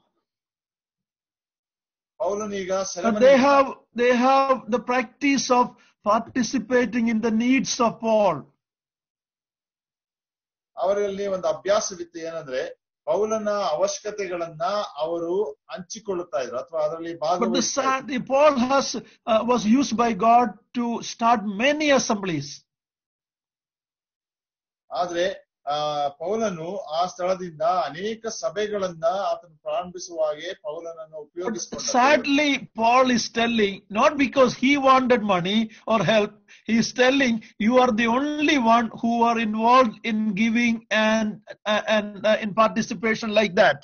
[SPEAKER 1] ಪೌಲನೀಗ
[SPEAKER 2] But
[SPEAKER 1] ಸೆರೆಮನೆ
[SPEAKER 2] they have they have the practice of participating in the needs of Paul.
[SPEAKER 1] ಅವರಲ್ಲಿ ಒಂದು ಅಭ್ಯಾಸವಿತ್ತು ಏನಂದ್ರೆ ಪೌಲನ ಅವಶ್ಯಕತೆಗಳನ್ನ ಅವರು ಹಂಚಿಕೊಳ್ಳುತ್ತಾ ಇದ್ರು ಅಥವಾ ಅದರಲ್ಲಿ
[SPEAKER 2] But the
[SPEAKER 1] ಭಾಗವಹಿಸ್ತಾ ಇದ್ರು.
[SPEAKER 2] sad, Paul has uh, was used by God to start many assemblies.
[SPEAKER 1] ಆದ್ರೆ ಆ ಪೌಲನು ಆ ಸ್ಥಳದಿಂದ ಅನೇಕ ಸಭೆಗಳನ್ನ ಆತನು ಪ್ರಾರಂಭಿಸುವ ಹಾಗೆ ಪೌಲನನ್ನು
[SPEAKER 2] But
[SPEAKER 1] ಉಪಯೋಗಿಸಿಕೊಂಡ
[SPEAKER 2] sadly, Paul is telling, not because he wanted money or help, he is telling, you are the only one who are involved in giving and, uh, and uh, in participation like that.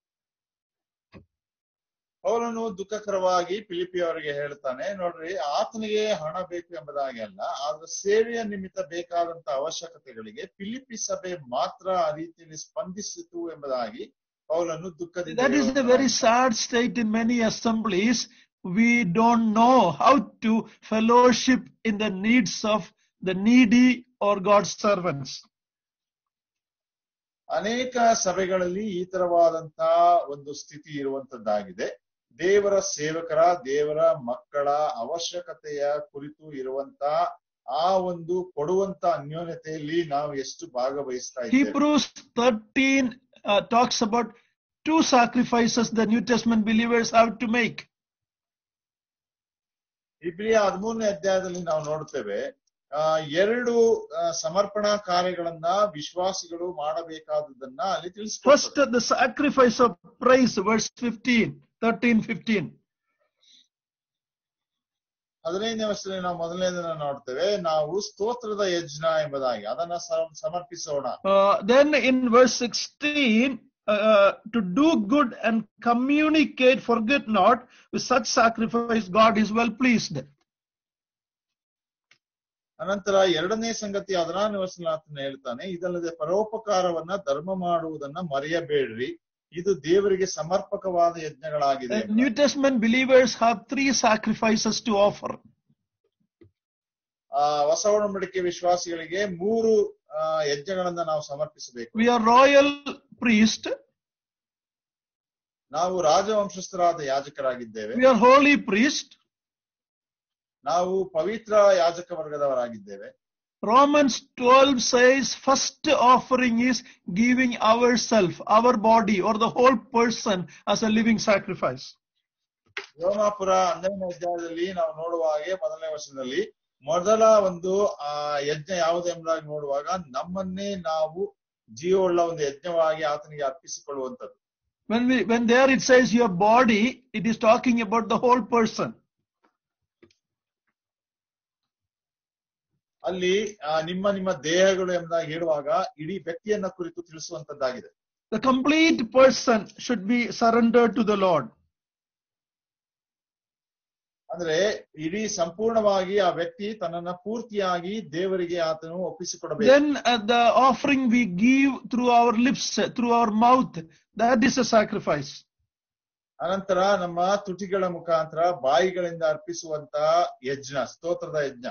[SPEAKER 1] ಪೌಲನು ದುಃಖಕರವಾಗಿ ಫಿಲಿಪಿ ಅವರಿಗೆ ಹೇಳ್ತಾನೆ ನೋಡ್ರಿ ಆತನಿಗೆ ಹಣ ಬೇಕು ಎಂಬುದಾಗಿ ಅಲ್ಲ ಆದ್ರೆ ಸೇವೆಯ ನಿಮಿತ್ತ ಬೇಕಾದಂತ ಅವಶ್ಯಕತೆಗಳಿಗೆ ಫಿಲಿಪಿ ಸಭೆ ಮಾತ್ರ ಆ ರೀತಿಯಲ್ಲಿ ಸ್ಪಂದಿಸಿತು ಎಂಬುದಾಗಿ ಪೌಲನು ದುಃಖದಿಂದ
[SPEAKER 2] That is a
[SPEAKER 1] ಹೇಳುವಂತ
[SPEAKER 2] very sad state in many assemblies. We don't know how to fellowship in the needs of the needy or God's servants.
[SPEAKER 1] ಅನೇಕ ಸಭೆಗಳಲ್ಲಿ ಈ ತರವಾದಂತಹ ಒಂದು ಸ್ಥಿತಿ ಇರುವಂತದ್ದಾಗಿದೆ ದೇವರ ಸೇವಕರ ದೇವರ ಮಕ್ಕಳ ಅವಶ್ಯಕತೆಯ ಕುರಿತು ಇರುವಂತ ಆ ಒಂದು ಕೊಡುವಂತ ಅನ್ಯೋನ್ಯತೆಯಲ್ಲಿ ನಾವು ಎಷ್ಟು ಭಾಗವಹಿಸ್ತಾ ಇದ್ದೇವೆ
[SPEAKER 2] Hebrews 13 uh, talks about two sacrifices the New Testament believers have to make.
[SPEAKER 1] ಇಬ್ರಿಯ ಹದಿಮೂರನೇ ಅಧ್ಯಾಯದಲ್ಲಿ ನಾವು ನೋಡ್ತೇವೆ ಆ ಎರಡು ಆ, ಸಮರ್ಪಣಾ ಕಾರ್ಯಗಳನ್ನ ವಿಶ್ವಾಸಿಗಳು ಮಾಡಬೇಕಾದದನ್ನ ಅಲ್ಲಿ
[SPEAKER 2] First,
[SPEAKER 1] ತಿಳಿಸ್ಕೊಡ್ತದೆ
[SPEAKER 2] the sacrifice of praise, verse 15, 13, 15.
[SPEAKER 1] ಹದಿನೈದನೇ ವರ್ಷದಲ್ಲಿ ನಾವು ಮೊದಲನೇದನ್ನ ನೋಡ್ತೇವೆ ನಾವು ಸ್ತೋತ್ರದ ಯಜ್ಞ ಎಂಬುದಾಗಿ ಅದನ್ನ ಸ- ಸಮರ್ಪಿಸೋಣ
[SPEAKER 2] Uh, then in verse 16, uh, to do good and communicate, forget not, with such sacrifice, God is well pleased.
[SPEAKER 1] ಅನಂತರ ಎರಡನೇ ಸಂಗತಿ ಹದಿನಾರನೇ ವರ್ಷದಲ್ಲಿ ಆತನ ಹೇಳ್ತಾನೆ ಇದಲ್ಲದೆ ಪರೋಪಕಾರವನ್ನ ಧರ್ಮ ಮಾಡುವುದನ್ನ ಮರೆಯಬೇಡ್ರಿ ಇದು ದೇವರಿಗೆ ಸಮರ್ಪಕವಾದ ಯಜ್ಞಗಳಾಗಿದೆ
[SPEAKER 2] The New Testament believers have three sacrifices to offer.
[SPEAKER 1] ಆ ಹೊಸ ಒಡಂಬಡಿಕೆ ವಿಶ್ವಾಸಿಗಳಿಗೆ ಮೂರು ಆ, ಯಜ್ಞಗಳನ್ನ ನಾವು ಸಮರ್ಪಿಸಬೇಕು
[SPEAKER 2] We are royal priest,
[SPEAKER 1] ನಾವು ರಾಜವಂಶಸ್ಥರಾದ ಯಾಜಕರಾಗಿದ್ದೇವೆ
[SPEAKER 2] we are holy priest.
[SPEAKER 1] ನಾವು ಪವಿತ್ರ ಯಾಜಕ ವರ್ಗದವರಾಗಿದ್ದೇವೆ
[SPEAKER 2] Romans 12 says first offering is giving ourself, our body or the whole person as a living sacrifice.
[SPEAKER 1] ರೋಮಾಪುರ ಹನ್ನೆರಡನೇ ಅಧ್ಯಾಯದಲ್ಲಿ ನಾವು ನೋಡುವ ಹಾಗೆ ಮೊದಲನೇ ವರ್ಷದಲ್ಲಿ ಮೊದಲ ಒಂದು ಆ ಯಜ್ಞ ಯಾವುದು ಎಂಬುದಾಗಿ ನೋಡುವಾಗ ನಮ್ಮನ್ನೇ ನಾವು ಜೀವವುಳ್ಳ ಒಂದು ಯಜ್ಞವಾಗಿ ಆತನಿಗೆ ಅರ್ಪಿಸಿಕೊಳ್ಳುವಂಥದ್ದು
[SPEAKER 2] When we when there it says your body, it is talking about the whole person.
[SPEAKER 1] ಅಲ್ಲಿ ಆ, ನಿಮ್ಮ ನಿಮ್ಮ ದೇಹಗಳು ಎಂಬುದಾಗಿ ಹೇಳುವಾಗ ಇಡೀ ವ್ಯಕ್ತಿಯನ್ನ ಕುರಿತು ತಿಳಿಸುವಂತದ್ದಾಗಿದೆ
[SPEAKER 2] The complete person should be surrendered to the Lord.
[SPEAKER 1] ಅಂದ್ರೆ ಇಡೀ ಸಂಪೂರ್ಣವಾಗಿ ಆ ವ್ಯಕ್ತಿ ತನ್ನನ್ನ ಪೂರ್ತಿಯಾಗಿ ದೇವರಿಗೆ ಆತನು ಒಪ್ಪಿಸಿಕೊಡಬೇಕು
[SPEAKER 2] Then uh, the offering we give through our lips, through our mouth, that is a sacrifice.
[SPEAKER 1] ಅನಂತರ ನಮ್ಮ ತುಟಿಗಳ ಮುಖಾಂತರ ಬಾಯಿಗಳಿಂದ ಅರ್ಪಿಸುವಂತ ಯಜ್ಞ ಸ್ತೋತ್ರದ ಯಜ್ಞ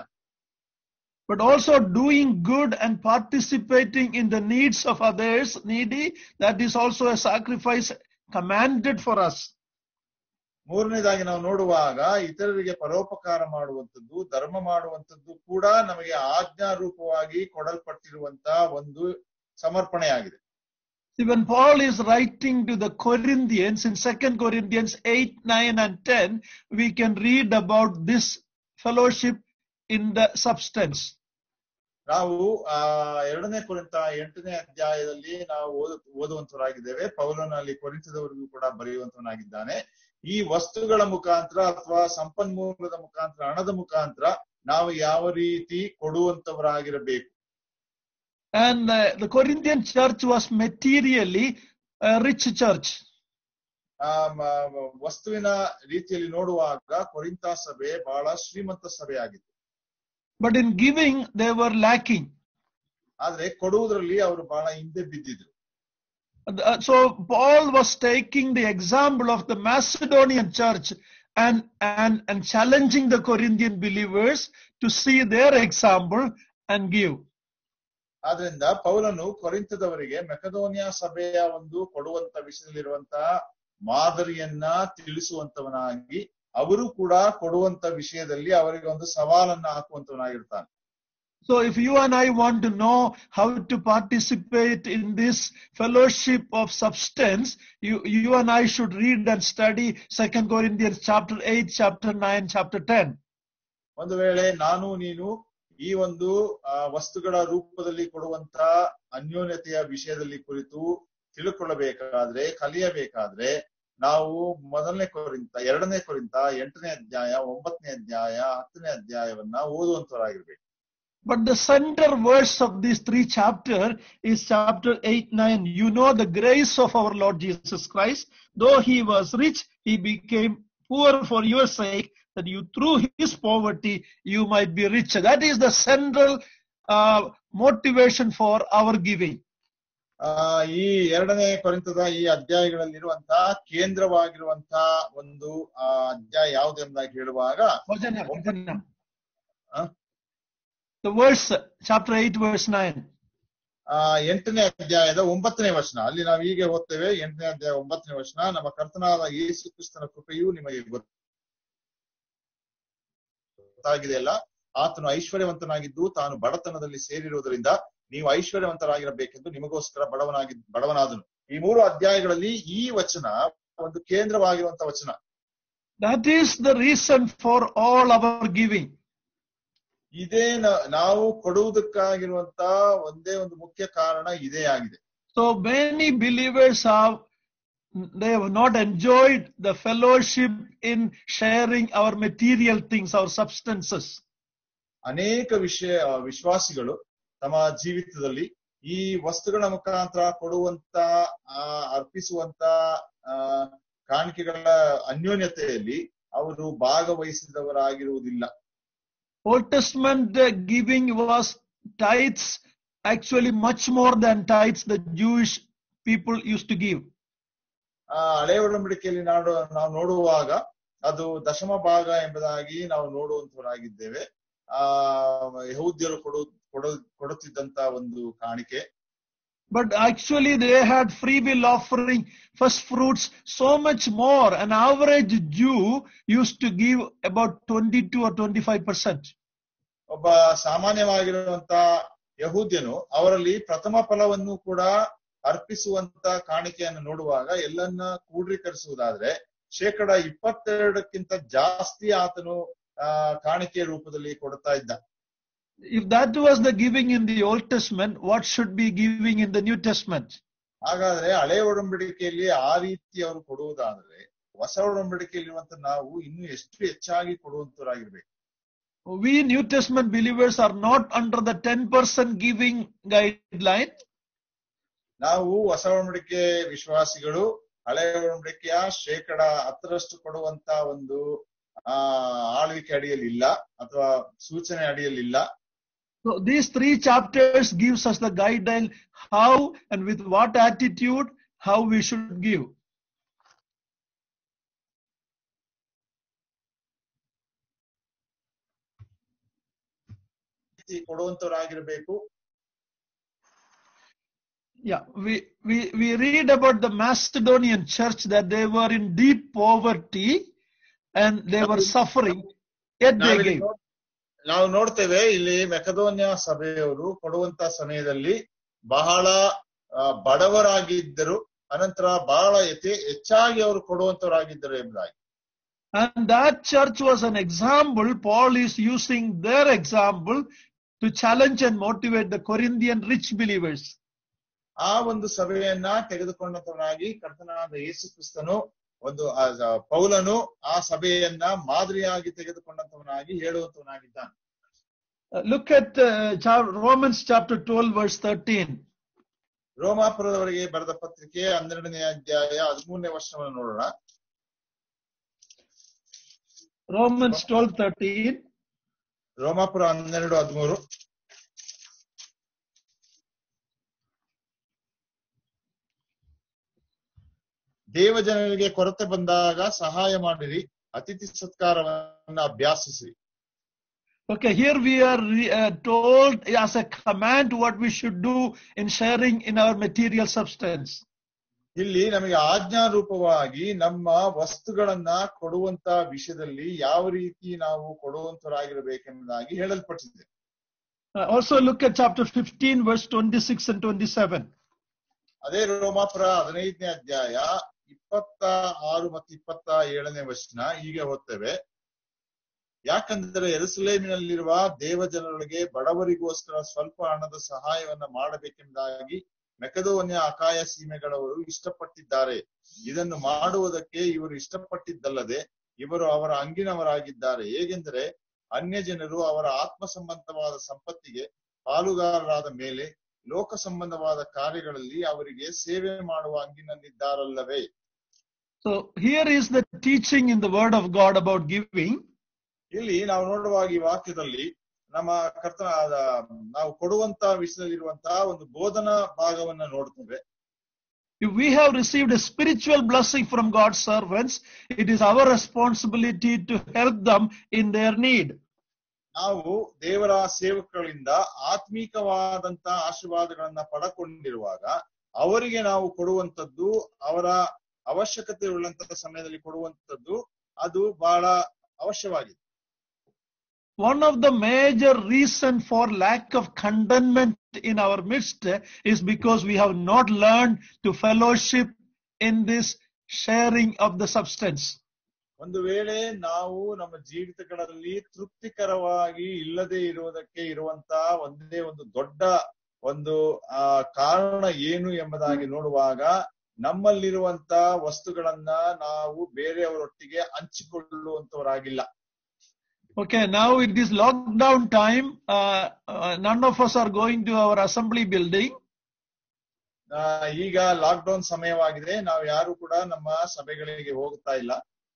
[SPEAKER 2] But also doing good and participating in the needs of others needy, that is also a sacrifice commanded for us.
[SPEAKER 1] ಮೂರನೇದಾಗಿ ನಾವು ನೋಡುವಾಗ ಇತರರಿಗೆ ಪರೋಪಕಾರ ಮಾಡುವಂಥದ್ದು ಧರ್ಮ ಮಾಡುವಂಥದ್ದು ಕೂಡ ನಮಗೆ ಆಜ್ಞಾರೂಪವಾಗಿ ಕೊಡಲ್ಪಟ್ಟಿರುವಂತ ಒಂದು ಸಮರ್ಪಣೆಯಾಗಿದೆ
[SPEAKER 2] See, when Paul is writing to the Corinthians in 2 Corinthians 8, 9, and 10, we can read about this fellowship in the substance.
[SPEAKER 1] ನಾವು ಆ ಎರಡನೇ ಕುರಿತ ಎಂಟನೇ ಅಧ್ಯಾಯದಲ್ಲಿ ನಾವು ಓದ ಓದುವಂತವರಾಗಿದ್ದೇವೆ ಪೌಲನಲ್ಲಿ ಕೊರಿಂತದವರಿಗೂ ಕೂಡ ಬರೆಯುವಂತವನಾಗಿದ್ದಾನೆ ಈ ವಸ್ತುಗಳ ಮುಖಾಂತರ ಅಥವಾ ಸಂಪನ್ಮೂಲದ ಮುಖಾಂತರ ಹಣದ ಮುಖಾಂತರ ನಾವು ಯಾವ ರೀತಿ ಕೊಡುವಂತವರಾಗಿರಬೇಕು
[SPEAKER 2] And uh, the Corinthian church was materially a rich church.
[SPEAKER 1] ಆ ಮ- ವಸ್ತುವಿನ ರೀತಿಯಲ್ಲಿ ನೋಡುವಾಗ ಕೊರಿಂತ ಸಭೆ ಬಹಳ ಶ್ರೀಮಂತ ಸಭೆಯಾಗಿತ್ತು
[SPEAKER 2] But in giving, they were lacking.
[SPEAKER 1] ಆದ್ರೆ ಕೊಡುವುದರಲ್ಲಿ ಅವರು ಬಹಳ ಹಿಂದೆ ಬಿದ್ದಿದ್ರು
[SPEAKER 2] Uh, So Paul was taking the example of the Macedonian church and, and, and challenging the Corinthian believers to see their example and give.
[SPEAKER 1] ಆದ್ರಿಂದ ಪೌಲನು ಕೊರಿಂತದವರಿಗೆ ಮೆಕದೋನಿಯಾ ಸಭೆಯ ಒಂದು ಕೊಡುವಂತ ವಿಷಯದಲ್ಲಿರುವಂತಹ ಮಾದರಿಯನ್ನ ತಿಳಿಸುವಂತವನಾಗಿ ಅವರು ಕೂಡ ಕೊಡುವಂತ ವಿಷಯದಲ್ಲಿ ಅವರಿಗೆ ಒಂದು ಸವಾಲನ್ನ ಹಾಕುವಂತವನಾಗಿರ್ತಾನೆ
[SPEAKER 2] So if you and I want to know how to participate in this fellowship of substance, you, you and I should read and study 2 Corinthians chapter 8, chapter 9, chapter 10.
[SPEAKER 1] ಒಂದು ವೇಳೆ ನಾನು ನೀನು ಈ ಒಂದು ಆ, ವಸ್ತುಗಳ ರೂಪದಲ್ಲಿ ಕೊಡುವಂತ ಅನ್ಯೋನ್ಯತೆಯ ವಿಷಯದಲ್ಲಿ ಕುರಿತು ತಿಳ್ಕೊಳ್ಳಬೇಕಾದ್ರೆ ಕಲಿಯಬೇಕಾದ್ರೆ ನಾವು ಮೊದಲನೇ ಕೊರಿಂತ ಎರಡನೇ ಕೊರಿಂತ ಎಂಟನೇ ಅಧ್ಯಾಯ ಒಂಬತ್ತನೇ ಅಧ್ಯಾಯ ಹತ್ತನೇ ಅಧ್ಯಾಯವನ್ನ ಓದುವಂತವರಾಗಿರ್ಬೇಕು
[SPEAKER 2] But the center verse of these three chapters is chapter 8, 9. You know the grace of our Lord Jesus Christ. Though he was rich, he became poor for your sake, that you through his poverty you might be rich. That is the central uh, motivation for our giving.
[SPEAKER 1] ಆ ಈ ಎರಡನೇ ಕೊರಿಂತದ ಈ ಅಧ್ಯಾಯಗಳಲ್ಲಿರುವಂತಹ ಕೇಂದ್ರವಾಗಿರುವಂತಹ ಒಂದು ಆ ಅಧ್ಯಾಯ ಯಾವುದು ಎಂಬುದಾಗಿ ಹೇಳುವಾಗ
[SPEAKER 2] Vajana, Vajana.
[SPEAKER 1] Huh?
[SPEAKER 2] The verse, chapter 8, verse 9.
[SPEAKER 1] ಆ ಎಂಟನೇ ಅಧ್ಯಾಯದ ಒಂಬತ್ತನೇ ವಚನ ಅಲ್ಲಿ ನಾವು ಹೀಗೆ ಓದ್ತೇವೆ ಎಂಟನೇ ಅಧ್ಯಾಯ ಒಂಬತ್ತನೇ ವಚನ ನಮ್ಮ ಕರ್ತನಾದ ಯೇಸು ಕ್ರಿಸ್ತನ ಕೃಪೆಯು ನಿಮಗೆ ಗೊತ್ತಾಗಿದೆಯಲ್ಲ ಆತನು ಐಶ್ವರ್ಯವಂತನಾಗಿದ್ದು ತಾನು ಬಡತನದಲ್ಲಿ ಸೇರಿರುವುದರಿಂದ ನೀವು ಐಶ್ವರ್ಯವಂತರಾಗಿರಬೇಕೆಂದು ನಿಮಗೋಸ್ಕರ ಬಡವನಾಗಿ ಬಡವನಾದನು ಈ ಮೂರು ಅಧ್ಯಾಯಗಳಲ್ಲಿ ಈ ವಚನ ಒಂದು ಕೇಂದ್ರವಾಗಿರುವಂತ ವಚನ
[SPEAKER 2] That is the reason for all our giving.
[SPEAKER 1] ಇದೇ ನ- ನಾವು ಕೊಡುವುದಕ್ಕಾಗಿರುವಂತ ಒಂದೇ ಒಂದು ಮುಖ್ಯ ಕಾರಣ ಇದೇ ಆಗಿದೆ
[SPEAKER 2] So many believers have they have not enjoyed the fellowship in sharing our material things, our substances.
[SPEAKER 1] ಅನೇಕ ವಿಷಯ ವಿಶ್ವಾಸಿಗಳು ತಮ್ಮ ಜೀವಿತದಲ್ಲಿ ಈ ವಸ್ತುಗಳ ಮುಖಾಂತರ ಕೊಡುವಂತ ಆ, ಅರ್ಪಿಸುವಂತ ಆ, ಕಾಣಿಕೆಗಳ ಅನ್ಯೋನ್ಯತೆಯಲ್ಲಿ ಅವರು ಭಾಗವಹಿಸಿದವರಾಗಿರುವುದಿಲ್ಲ
[SPEAKER 2] Old Testament uh, giving was tithes, actually much more than tithes the Jewish people used to give.
[SPEAKER 1] ಆ ಹಳೆ ಒಡಂಬಡಿಕೆಯಲ್ಲಿ ನಾಡು ನಾವು ನೋಡುವಾಗ ಅದು ದಶಮ ಭಾಗ ಎಂಬುದಾಗಿ ನಾವು ನೋಡುವಂತವರಾಗಿದ್ದೇವೆ ಆ ಯಹೂದ್ಯರು ಕೊಡು ಕೊಡು ಕೊಡುತ್ತಿದ್ದಂತ ಒಂದು ಕಾಣಿಕೆ
[SPEAKER 2] But actually they had free will offering, first fruits, so much more. An average Jew used to give about 22 or 25 percent.
[SPEAKER 1] ಒಬ್ಬ ಸಾಮಾನ್ಯವಾಗಿರುವಂತ ಯಹೂದ್ಯನು ಅವರಲ್ಲಿ ಪ್ರಥಮ ಫಲವನ್ನು ಕೂಡ ಅರ್ಪಿಸುವಂತ ಕಾಣಿಕೆಯನ್ನು ನೋಡುವಾಗ ಎಲ್ಲನ್ನ ಕ್ರೋಢೀಕರಿಸುವುದಾದ್ರೆ ಶೇಕಡ ಇಪ್ಪತ್ತೆರಡಕ್ಕಿಂತ ಜಾಸ್ತಿ ಆತನು ಆ ಕಾಣಿಕೆ ರೂಪದಲ್ಲಿ ಕೊಡ್ತಾ ಇದ್ದ
[SPEAKER 2] If that was the giving in the Old Testament, what should be giving in the New Testament?
[SPEAKER 1] ಹಾಗಾದ್ರೆ ಹಳೆ ಒಡಂಬಡಿಕೆಯಲ್ಲಿ ಆ ರೀತಿ ಅವರು ಕೊಡುವುದಾದ್ರೆ ಹೊಸ ಒಡಂಬಡಿಕೆಯಲ್ಲಿರುವಂತ ನಾವು ಇನ್ನೂ ಎಷ್ಟು ಹೆಚ್ಚಾಗಿ ಕೊಡುವಂತವರಾಗಿರ್ಬೇಕು
[SPEAKER 2] We New Testament believers are not under the 10% giving guideline.
[SPEAKER 1] ನಾವು ಹೊಸ ಒಡಂಬಡಿಕೆ ವಿಶ್ವಾಸಿಗಳು ಹಳೆ ಒಡಂಬಡಿಕೆಯ ಶೇಕಡ ಹತ್ತರಷ್ಟು ಕೊಡುವಂತ ಒಂದು ಆ ಆಳ್ವಿಕೆ ಅಡಿಯಲ್ಲಿ ಇಲ್ಲ ಅಥವಾ ಸೂಚನೆ ಅಡಿಯಲ್ಲಿ ಇಲ್ಲ
[SPEAKER 2] So these three chapters gives us the guideline how and with what attitude how we should give.
[SPEAKER 1] ರೀತಿ ಕೊಡುವಂತವರಾಗಿರ್ಬೇಕು
[SPEAKER 2] Yeah, we, we, we read about the Macedonian church that they were in deep poverty and they were suffering, yet they
[SPEAKER 1] ನಾವಿಲ್ಲಿ
[SPEAKER 2] gave.
[SPEAKER 1] ನೋಡ್- ನಾವು ನೋಡ್ತೇವೆ ಇಲ್ಲಿ ಮೆಕದೋನ್ಯ ಸಭೆಯವರು ಕೊಡುವಂತ ಸಮಯದಲ್ಲಿ ಬಹಳ ಆ, ಬಡವರಾಗಿದ್ದರು ಅನಂತರ ಬಹಳ ಯಥೇ- ಹೆಚ್ಚಾಗಿ ಅವರು ಕೊಡುವಂತವರಾಗಿದ್ದರು ಎಂಬುದಾಗಿ
[SPEAKER 2] And that church was an example. Paul is using their example to challenge and motivate the Corinthian rich believers.
[SPEAKER 1] ಆ ಒಂದು ಸಭೆಯನ್ನ ತೆಗೆದುಕೊಂಡಂತವನಾಗಿ ಕರ್ತನಾದ ಯೇಸು ಕ್ರಿಸ್ತನು ಒಂದು ಆ ಸ- ಪೌಲನು ಆ ಸಭೆಯನ್ನ ಮಾದರಿಯಾಗಿ ತೆಗೆದುಕೊಂಡಂತವನಾಗಿ ಹೇಳುವಂತವನಾಗಿದ್ದಾನೆ
[SPEAKER 2] Uh, look at uh, cha- Romans chapter 12, verse 13.
[SPEAKER 1] ರೋಮಾಪುರದವರೆಗೆ ಬರೆದ ಪತ್ರಿಕೆ ಹನ್ನೆರಡನೇ ಅಧ್ಯಾಯ ಹದಿಮೂರನೇ ವರ್ಷವನ್ನು ನೋಡೋಣ
[SPEAKER 2] Romans 12, 13.
[SPEAKER 1] ರೋಮಾಪುರ ಹನ್ನೆರಡು ಹದಿಮೂರು ದೇವಜನರಿಗೆ ಕೊರತೆ ಬಂದಾಗ ಸಹಾಯ ಮಾಡಿರಿ ಅತಿಥಿ ಸತ್ಕಾರವನ್ನ ಅಭ್ಯಾಸಿಸಿ
[SPEAKER 2] Okay, here we are re- uh, told as a command what we should do in sharing in our material substance.
[SPEAKER 1] ಇಲ್ಲಿ ನಮಗೆ ಆಜ್ಞಾರೂಪವಾಗಿ ನಮ್ಮ ವಸ್ತುಗಳನ್ನ ಕೊಡುವಂತ ವಿಷಯದಲ್ಲಿ ಯಾವ ರೀತಿ ನಾವು ಕೊಡುವಂತರಾಗಿರಬೇಕೆಂಬುದಾಗಿ ಹೇಳಲ್ಪಟ್ಟಿದೆ
[SPEAKER 2] Uh, also look at chapter 15, verse 26 and 27.
[SPEAKER 1] ಅದೇ ರೋಮಾಪುರ ಹದಿನೈದನೇ ಅಧ್ಯಾಯ ಇಪ್ಪತ್ತ ಆರು ಮತ್ತು ಇಪ್ಪತ್ತ ಏಳನೇ ವಚನ ಹೀಗೆ ಓದ್ತೇವೆ ಯಾಕಂದರೆ ಎರುಸಲೇಮಿನಲ್ಲಿರುವ ದೇವಜನರಿಗೆ ಬಡವರಿಗೋಸ್ಕರ ಸ್ವಲ್ಪ ಹಣದ ಸಹಾಯವನ್ನ ಮಾಡಬೇಕೆಂಬುದಾಗಿ ಮೆಕದೋನ್ಯ ಅಕಾಯ ಸೀಮೆಗಳವರು ಇಷ್ಟಪಟ್ಟಿದ್ದಾರೆ ಇದನ್ನು ಮಾಡುವುದಕ್ಕೆ ಇವರು ಇಷ್ಟಪಟ್ಟಿದ್ದಲ್ಲದೆ ಇವರು ಅವರ ಅಂಗಿನವರಾಗಿದ್ದಾರೆ ಹೇಗೆಂದರೆ ಅನ್ಯ ಜನರು ಅವರ ಆತ್ಮ ಸಂಬಂಧವಾದ ಸಂಪತ್ತಿಗೆ ಪಾಲುಗಾರರಾದ ಮೇಲೆ ಲೋಕ ಸಂಬಂಧವಾದ ಕಾರ್ಯಗಳಲ್ಲಿ ಅವರಿಗೆ ಸೇವೆ ಮಾಡುವ ಅಂಗಿನಲ್ಲಿದ್ದಾರಲ್ಲವೇ
[SPEAKER 2] So here is the teaching in the word of God about giving.
[SPEAKER 1] ಇಲ್ಲಿ ನಾವು ನೋಡುವಾಗ ಈ ವಾಕ್ಯದಲ್ಲಿ ನಮ್ಮ ಕರ್ತನಾದ ನಾವು ಕೊಡುವಂತ ವಿಷಯದಲ್ಲಿರುವಂತಹ ಒಂದು ಬೋಧನಾ ಭಾಗವನ್ನ ನೋಡ್ತೇವೆ
[SPEAKER 2] If we have received a spiritual blessing from God's servants, it is our responsibility to help them in their need.
[SPEAKER 1] ನಾವು ದೇವರ ಸೇವಕಗಳಿಂದ ಆತ್ಮೀಕವಾದಂತ ಆಶೀರ್ವಾದಗಳನ್ನ ಪಡಕೊಂಡಿರುವಾಗ ಅವರಿಗೆ ನಾವು ಕೊಡುವಂತದ್ದು ಅವರ ಅವಶ್ಯಕತೆ ಉಳ್ಳಂತಹ ಸಮಯದಲ್ಲಿ ಕೊಡುವಂತದ್ದು ಅದು ಬಹಳ ಅವಶ್ಯವಾಗಿದೆ
[SPEAKER 2] one of the major reason for lack of contentment in our midst is because we have not learned to fellowship in this sharing of the substance.
[SPEAKER 1] ಒಂದು ವೇಳೆ ನಾವು ನಮ್ಮ ಜೀವಿತಗಳಲ್ಲಿ ತೃಪ್ತಿಕರವಾಗಿ ಇಲ್ಲದೆ ಇರುವುದಕ್ಕೆ ಇರುವಂತ ಒಂದೇ ಒಂದು ದೊಡ್ಡ ಒಂದು ಆ ಕಾರಣ ಏನು ಎಂಬುದಾಗಿ ನೋಡುವಾಗ ನಮ್ಮಲ್ಲಿರುವಂತ ವಸ್ತುಗಳನ್ನ ನಾವು ಬೇರೆಯವರೊಟ್ಟಿಗೆ ಹಂಚಿಕೊಳ್ಳುವಂತವರಾಗಿಲ್ಲ
[SPEAKER 2] Okay, now it is lockdown time. Uh, uh, none of us are going to our assembly building.
[SPEAKER 1] ಆ, ಈಗ ಲಾಕ್ ಡೌನ್ ಸಮಯವಾಗಿದೆ ನಾವು ಯಾರು ಕೂಡ ನಮ್ಮ ಸಭೆಗಳಿಗೆ ಹೋಗ್ತಾ ಇಲ್ಲ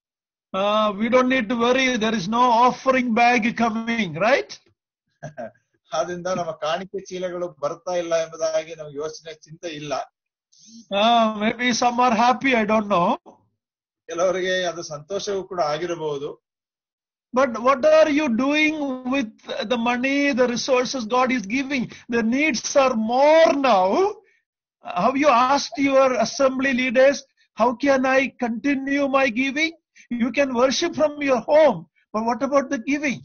[SPEAKER 2] Uh, we don't need to worry. There is no offering bag coming, right?
[SPEAKER 1] ಆದ್ರಿಂದ ನಮ್ಮ ಕಾಣಿಕೆ ಚೀಲಗಳು ಬರ್ತಾ ಇಲ್ಲ ಎಂಬುದಾಗಿ ನಮ್ಗೆ ಯೋಚನೆ ಚಿಂತೆ ಇಲ್ಲ
[SPEAKER 2] Uh, maybe some are happy. I don't know.
[SPEAKER 1] ಕೆಲವರಿಗೆ ಅದು ಸಂತೋಷವೂ ಕೂಡ ಆಗಿರಬಹುದು
[SPEAKER 2] But what are you doing with the money, the resources God is giving? The needs are more now. Have you asked your assembly leaders, how can I continue my giving? You can worship from your home, but what about the giving?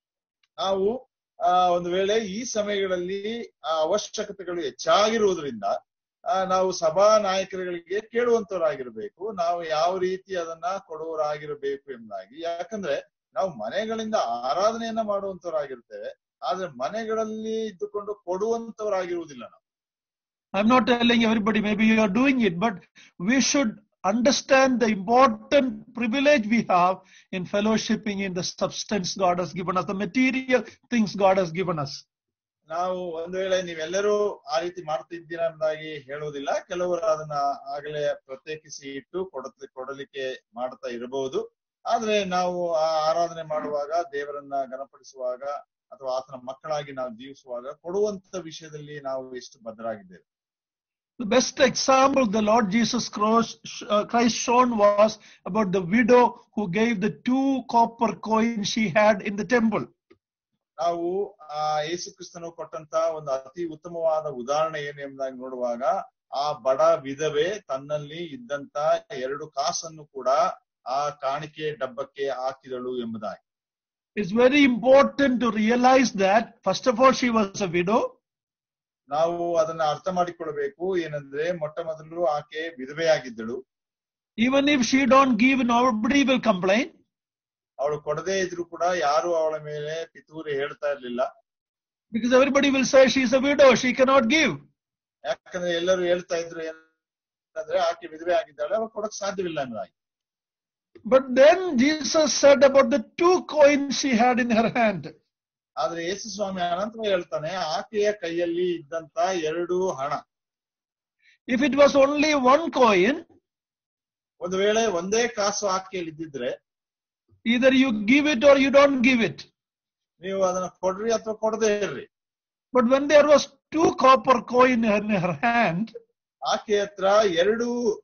[SPEAKER 1] ನಾವು ಆ ಒಂದು ವೇಳೆ ಈ ಸಮಯಗಳಲ್ಲಿ ಆ ಅವಶ್ಯಕತೆಗಳು ಹೆಚ್ಚಾಗಿರುವುದರಿಂದ ಆ, ನಾವು ಸಭಾ ನಾಯಕರುಗಳಿಗೆ ಕೇಳುವಂತವರಾಗಿರ್ಬೇಕು ನಾವು ಯಾವ ರೀತಿ ಅದನ್ನ ಕೊಡುವವರಾಗಿರಬೇಕು ಎಂಬುದಾಗಿ ಯಾಕಂದ್ರೆ ನಾವು ಮನೆಗಳಿಂದ ಆರಾಧನೆಯನ್ನ ಮಾಡುವಂತವರಾಗಿರ್ತೇವೆ ಆದ್ರೆ ಮನೆಗಳಲ್ಲಿ ಇದ್ದುಕೊಂಡು ಕೊಡುವಂತವರಾಗಿರುವುದಿಲ್ಲ ನಾವು
[SPEAKER 2] I'm not telling everybody, maybe you are doing it, but we should understand the important privilege we have in fellowshipping in the substance God has given us, the material things God has given us.
[SPEAKER 1] ನಾವು ಒಂದು ವೇಳೆ ನೀವೆಲ್ಲರೂ ಆ ರೀತಿ ಮಾಡ್ತಿದ್ದೀರಾ ಎಂಬುದಾಗಿ ಹೇಳುವುದಿಲ್ಲ ಕೆಲವರು ಅದನ್ನ ಆಗಲೇ ಪ್ರತ್ಯೇಕಿಸಿ ಇಟ್ಟು ಕೊಡತ್ ಕೊಡಲಿಕ್ಕೆ ಮಾಡ್ತಾ ಇರಬಹುದು ಆದ್ರೆ ನಾವು ಆ ಆರಾಧನೆ ಮಾಡುವಾಗ ದೇವರನ್ನ ಗಣಪಡಿಸುವಾಗ ಅಥವಾ ಆತನ ಮಕ್ಕಳಾಗಿ ನಾವು ಜೀವಿಸುವಾಗ ಕೊಡುವಂತ ವಿಷಯದಲ್ಲಿ ನಾವು ಎಷ್ಟು ಬದ್ಧರಾಗಿದ್ದೇವೆ
[SPEAKER 2] The best example the Lord Jesus Christ, uh, Christ shown was about the widow who gave the two copper coins she had in the temple.
[SPEAKER 1] ನಾವು ಆ ಯೇಸು ಕ್ರಿಸ್ತನು ಕೊಟ್ಟಂತ ಒಂದು ಅತಿ ಉತ್ತಮವಾದ ಉದಾಹರಣೆ ಏನು ಎಂಬುದಾಗಿ ನೋಡುವಾಗ ಆ ಬಡ ವಿಧವೆ ತನ್ನಲ್ಲಿ ಇದ್ದಂತ ಎರಡು ಕಾಸನ್ನು ಕೂಡ ಆ ಕಾಣಿಕೆ ಡಬ್ಬಕ್ಕೆ ಹಾಕಿದಳು ಎಂಬುದಾಗಿ
[SPEAKER 2] It's very important to realize that, first of all, she was a widow.
[SPEAKER 1] ನಾವು ಅದನ್ನ ಅರ್ಥ ಮಾಡಿಕೊಳ್ಬೇಕು ಏನಂದ್ರೆ ಮೊಟ್ಟ ಮೊದಲು ಆಕೆ ವಿಧವೆಯಾಗಿದ್ದಳು
[SPEAKER 2] Even if she don't give, nobody will complain.
[SPEAKER 1] ಅವಳು ಕೊಡದೇ ಇದ್ರು ಕೂಡ ಯಾರು ಅವಳ ಮೇಲೆ ಪಿತೂರಿ ಹೇಳ್ತಾ ಇರ್ಲಿಲ್ಲ
[SPEAKER 2] Because everybody will say she's a widow, she cannot give.
[SPEAKER 1] ಯಾಕಂದ್ರೆ ಎಲ್ಲರೂ ಹೇಳ್ತಾ ಇದ್ರು ಏನಂದ್ರೆ ಆಕೆ ವಿಧವೆ ಆಗಿದ್ದಾಳೆ ಅವಳು ಕೊಡಕ್ ಸಾಧ್ಯವಿಲ್ಲ ಎಂಬುದಾಗಿ
[SPEAKER 2] But then Jesus said about the two coins she had in her hand.
[SPEAKER 1] ಆದ್ರೆ ಯೇಸು ಸ್ವಾಮಿ ಅನಂತರ ಹೇಳ್ತಾನೆ ಆಕೆಯ ಕೈಯಲ್ಲಿ ಇದ್ದಂತ ಎರಡು ಹಣ
[SPEAKER 2] If it was only one coin,
[SPEAKER 1] ಒಂದು ವೇಳೆ ಒಂದೇ ಕಾಸು ಆಕೆಯಲ್ಲಿ ಇದ್ದಿದ್ರೆ
[SPEAKER 2] either you give it or you don't give it.
[SPEAKER 1] ನೀವು ಅದನ್ನ ಕೊಡ್ರಿ ಅಥವಾ ಕೊಡದೇ ಇರ್ರಿ
[SPEAKER 2] But when there was two copper coin in her hand,
[SPEAKER 1] ಆಕೆ ಹತ್ರ ಎರಡು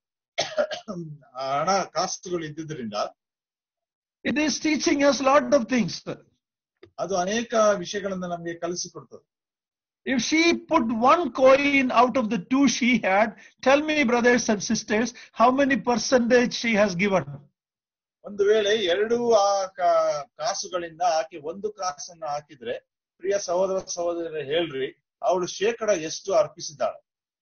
[SPEAKER 1] ಹಣ ಕಾಸುಗಳು ಇದ್ದಿದ್ರಿಂದ
[SPEAKER 2] it is teaching us lot of things.
[SPEAKER 1] ಅದು ಅನೇಕ ವಿಷಯಗಳನ್ನ ನಮ್ಗೆ ಕಲಿಸಿಕೊಡ್ತದೆ
[SPEAKER 2] If she put one coin out of the two she had, tell me, brothers and sisters, how many percentage she has given?
[SPEAKER 1] ಒಂದು ವೇಳೆ ಎರಡು ಆ ಕಾ- ಕಾಸುಗಳಿಂದ ಆಕೆ ಒಂದು ಕಾಸನ್ನ ಹಾಕಿದ್ರೆ ಪ್ರಿಯ ಸಹೋದರ ಸಹೋದರ ಹೇಳ್ರಿ ಅವಳು ಶೇಕಡ ಎಷ್ಟು ಅರ್ಪಿಸಿದ್ದಾಳೆ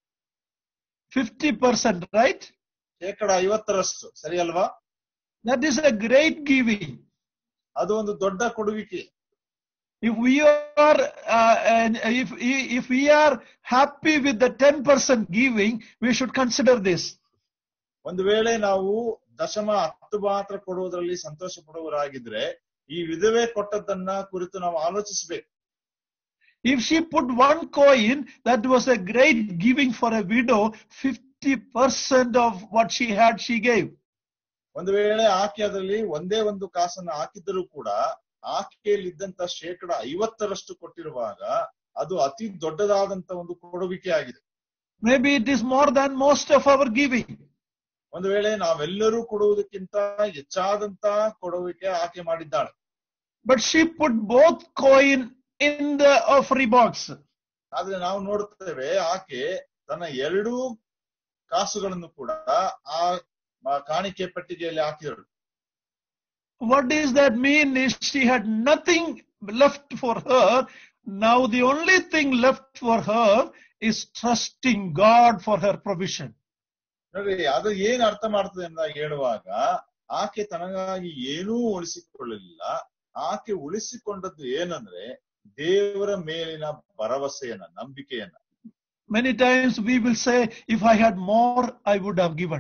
[SPEAKER 2] 50%, right?
[SPEAKER 1] ಶೇಕಡ ಐವತ್ತರಷ್ಟು ಸರಿ ಅಲ್ವಾ
[SPEAKER 2] That is a great giving.
[SPEAKER 1] ಅದು ಒಂದು ದೊಡ್ಡ ಕೊಡುವಿಕೆ
[SPEAKER 2] If we are, uh, and if, if we are happy with the 10% giving, we should consider this.
[SPEAKER 1] ಒಂದು ವೇಳೆ ನಾವು ದಶಮ ಹತ್ತು ಮಾತ್ರ ಕೊಡುವುದರಲ್ಲಿ ಸಂತೋಷ ಪಡುವವರಾಗಿದ್ರೆ ಈ ವಿಧವೆ ಕೊಟ್ಟದ್ದನ್ನ ಕುರಿತು ನಾವು ಆಲೋಚಿಸಬೇಕು
[SPEAKER 2] If she put one coin, that was a great giving for a widow, 50% of what she had, she gave.
[SPEAKER 1] ಒಂದು ವೇಳೆ ಆಕೆ ಅದರಲ್ಲಿ ಒಂದೇ ಒಂದು ಕಾಸನ್ನ ಹಾಕಿದ್ದರೂ ಕೂಡ ಆಕೆಯಲ್ಲಿದ್ದಂತ ಶೇಕಡ ಐವತ್ತರಷ್ಟು ಕೊಟ್ಟಿರುವಾಗ ಅದು ಅತಿ ದೊಡ್ಡದಾದಂತ ಒಂದು ಕೊಡುವಿಕೆ ಆಗಿದೆ
[SPEAKER 2] Maybe it is more than most of our giving.
[SPEAKER 1] ಒಂದು ವೇಳೆ ನಾವೆಲ್ಲರೂ ಕೊಡುವುದಕ್ಕಿಂತ ಹೆಚ್ಚಾದಂತ ಕೊಡುವಿಕೆ ಆಕೆ ಮಾಡಿದ್ದಾಳೆ
[SPEAKER 2] But she put both coin in the offering box.
[SPEAKER 1] ಆದ್ರೆ ನಾವು ನೋಡುತ್ತೇವೆ ಆಕೆ ತನ್ನ ಎರಡೂ ಕಾಸುಗಳನ್ನು ಕೂಡ ಆ ಮ- ಕಾಣಿಕೆ ಪೆಟ್ಟಿಗೆಯಲ್ಲಿ ಹಾಕಿದಳು
[SPEAKER 2] What does that mean is she had nothing left for her. Now the only thing left for her is trusting God for her provision.
[SPEAKER 1] ನೋಡಿ ಅದು ಏನ್ ಅರ್ಥ ಮಾಡ್ತದೆ ಅಂತ ಹೇಳುವಾಗ ಆಕೆ ತನಗಾಗಿ ಏನೂ ಉಳಿಸಿಕೊಳ್ಳಲಿಲ್ಲ ಆಕೆ ಉಳಿಸಿಕೊಂಡದ್ದು ಏನಂದ್ರೆ ದೇವರ ಮೇಲಿನ ಭರವಸೆಯನ್ನ ನಂಬಿಕೆಯನ್ನ
[SPEAKER 2] Many times we will say, if I had more, I would have given.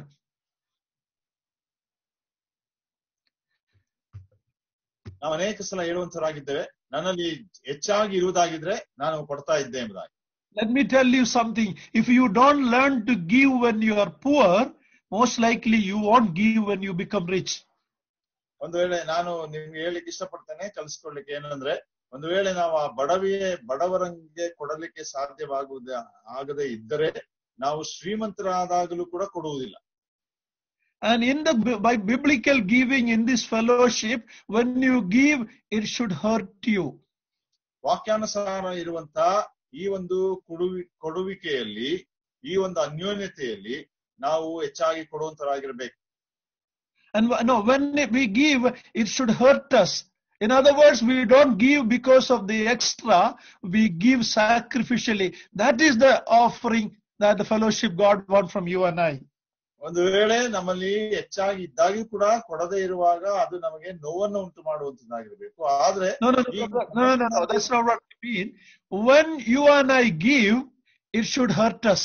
[SPEAKER 1] ನಾವು ಅನೇಕ ಸಲ ಹೇಳುವಂತರಾಗಿದ್ದೇವೆ ನನ್ನಲ್ಲಿ ಹೆಚ್ಚಾಗಿ ಇರುವುದಾಗಿದ್ರೆ ನಾನು ಕೊಡ್ತಾ ಇದ್ದೆ ಎಂಬುದಾಗಿ
[SPEAKER 2] Let me tell you something. If you don't learn to give when you are poor, most likely you won't give when you become rich.
[SPEAKER 1] ಒಂದು ವೇಳೆ ನಾನು ನಿಮ್ಗೆ ಹೇಳಿಕ್ಕೆ ಇಷ್ಟಪಡ್ತೇನೆ ಕಲಿಸ್ಕೊಡ್ಲಿಕ್ಕೆ ಏನಂದ್ರೆ ಒಂದು ವೇಳೆ ನಾವು ಆ ಬಡವಿಯೇ ಬಡವರಂಗೆ ಕೊಡಲಿಕ್ಕೆ ಸಾಧ್ಯವಾಗುವುದ ಆಗದೆ ಇದ್ದರೆ ನಾವು ಶ್ರೀಮಂತರಾದಾಗಲೂ ಕೂಡ ಕೊಡುವುದಿಲ್ಲ
[SPEAKER 2] And in the bi- by biblical giving in this fellowship, when you give, it should hurt you.
[SPEAKER 1] ವಾಕ್ಯಾನುಸಾರ ಇರುವಂತ ಈ ಒಂದು ಕೊಡುವಿ ಕೊಡುವಿಕೆಯಲ್ಲಿ ಈ ಒಂದು ಅನ್ಯೋನ್ಯತೆಯಲ್ಲಿ ನಾವು ಹೆಚ್ಚಾಗಿ ಕೊಡುವಂತರಾಗಿರ್ಬೇಕು
[SPEAKER 2] And wh- no, when we give, it should hurt us. In other words, we don't give because of the extra, we give sacrificially. That is the offering that the fellowship God wants from you and I.
[SPEAKER 1] ಒಂದು ವೇಳೆ ನಮ್ಮಲ್ಲಿ ಹೆಚ್ಚಾಗಿ ಇದ್ದಾಗಿ ಕೂಡ ಕೊಡದೇ ಇರುವಾಗ ಅದು ನಮಗೆ ನೋವನ್ನು ಉಂಟು ಮಾಡುವಂತದ್ದಾಗಿರ್ಬೇಕು ಆದ್ರೆ
[SPEAKER 2] No, no, no, no, no, no, no, that's not what I mean. When you and I give, it should hurt us.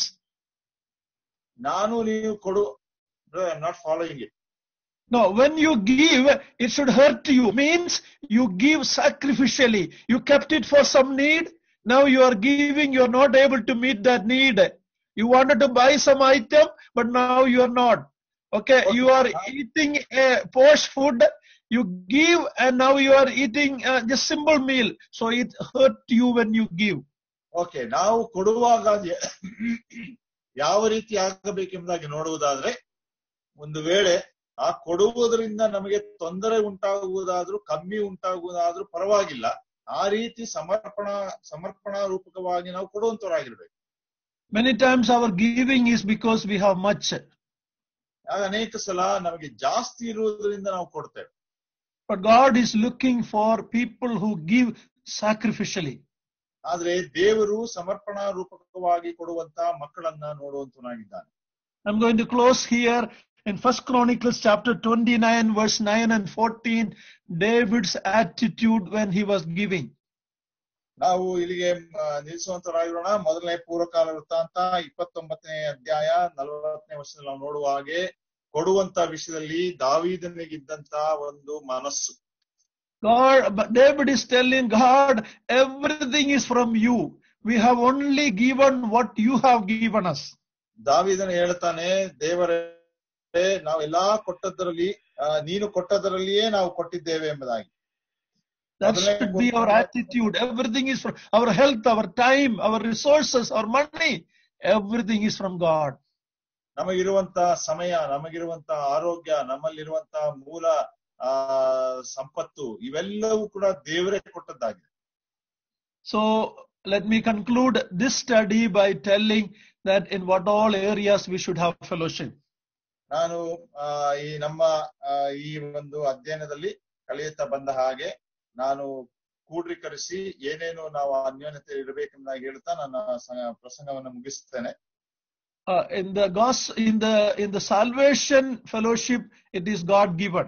[SPEAKER 1] ನಾನು ನೀವು ಕೊಡು not following it
[SPEAKER 2] No, when you give, it should hurt you. Means you give sacrificially. You kept it for some need. Now you are giving, you are not able to meet that need. You wanted to buy some item, but now you are not. Okay, you are eating a posh food. You give and now you are eating uh, just simple meal. So it hurt you when you give.
[SPEAKER 1] Okay ನಾವು ಕೊಡುವಾಗ ಯ- ಯಾವ ರೀತಿ ಆಗಬೇಕೆಂಬುದಾಗಿ ನೋಡುವುದಾದ್ರೆ ಒಂದು ವೇಳೆ ಆ ಕೊಡುವುದರಿಂದ ನಮಗೆ ತೊಂದರೆ ಉಂಟಾಗುವುದಾದ್ರೂ ಕಮ್ಮಿ ಉಂಟಾಗುವುದಾದ್ರೂ ಪರವಾಗಿಲ್ಲ ಆ ರೀತಿ ಸಮರ್ಪಣಾ ಸಮರ್ಪಣಾ ರೂಪಕವಾಗಿ ನಾವು ಕೊಡುವಂತವರಾಗಿರ್ಬೇಕು
[SPEAKER 2] Many times our giving is because we have much.
[SPEAKER 1] ಆಗ ಅನೇಕ ಸಲ ನಮಗೆ ಜಾಸ್ತಿ ಇರುವುದರಿಂದ ನಾವು ಕೊಡ್ತೇವೆ
[SPEAKER 2] But God is looking for people who give sacrificially.
[SPEAKER 1] ಆದ್ರೆ ದೇವರು ಸಮರ್ಪಣಾ ರೂಪಕವಾಗಿ ಕೊಡುವಂತ ಮಕ್ಕಳನ್ನ ನೋಡುವಂತನಾಗಿದ್ದಾನೆ
[SPEAKER 2] I'm going to close here in First Chronicles chapter 29, verse 9 and 14. David's attitude when he was giving.
[SPEAKER 1] ನಾವು ಇಲ್ಲಿಗೆ ಆ, ನಿಲ್ಲಿಸುವಂತರಾಗಿರೋಣ ಮೊದಲನೇ ಪೂರ್ವಕಾಲ ವೃತ್ತಾಂತ ಇಪ್ಪತ್ತೊಂಬತ್ತನೇ ಅಧ್ಯಾಯ ನಲವತ್ತನೇ ವರ್ಷದಲ್ಲಿ ನಾವು ನೋಡುವ ಹಾಗೆ ಕೊಡುವಂತ ವಿಷಯದಲ್ಲಿ ದಾವೀದನಿಗಿದ್ದಂತ ಒಂದು ಮನಸ್ಸು
[SPEAKER 2] God, but David is telling God, everything is from you. We have only given what you have given us.
[SPEAKER 1] ದಾವಿದನ ಹೇಳ್ತಾನೆ ದೇವರೇ ನಾವೆಲ್ಲಾ ಕೊಟ್ಟದ್ದರಲ್ಲಿ ಆ, ನೀನು ಕೊಟ್ಟದರಲ್ಲಿಯೇ ನಾವು ಕೊಟ್ಟಿದ್ದೇವೆ ಎಂಬುದಾಗಿ
[SPEAKER 2] That should be our attitude. Everything is from our health, our time, our resources, our money. Everything is from God.
[SPEAKER 1] ನಮಗಿರುವಂತ ಸಮಯ ನಮಗಿರುವಂತ ಆರೋಗ್ಯ ನಮ್ಮಲ್ಲಿರುವಂತ ಮೂಲ ಆ ಸಂಪತ್ತು ಇವೆಲ್ಲವೂ ಕೂಡ ದೇವರೇ ಕೊಟ್ಟದ್ದಾಗಿದೆ
[SPEAKER 2] So let me conclude this study by telling that in what all areas we should have fellowship.
[SPEAKER 1] ನಾನು ಆ, ಈ ನಮ್ಮ ಆ, ಈ ಒಂದು ಅಧ್ಯಯನದಲ್ಲಿ ಕಲಿಯುತ್ತಾ ಬಂದ ಹಾಗೆ ನಾನು ಕೂಡ್ರೀಕರಿಸಿ ಏನೇನು ನಾವು ಅನ್ಯೋನ್ಯತೆ ಇರಬೇಕೆಂಬುದಾಗಿ ಹೇಳ್ತಾ ನನ್ನ ಸ- ಪ್ರಸಂಗವನ್ನು ಮುಗಿಸ್ತೇನೆ
[SPEAKER 2] Uh, in the gos in the in the salvation fellowship, it is God given.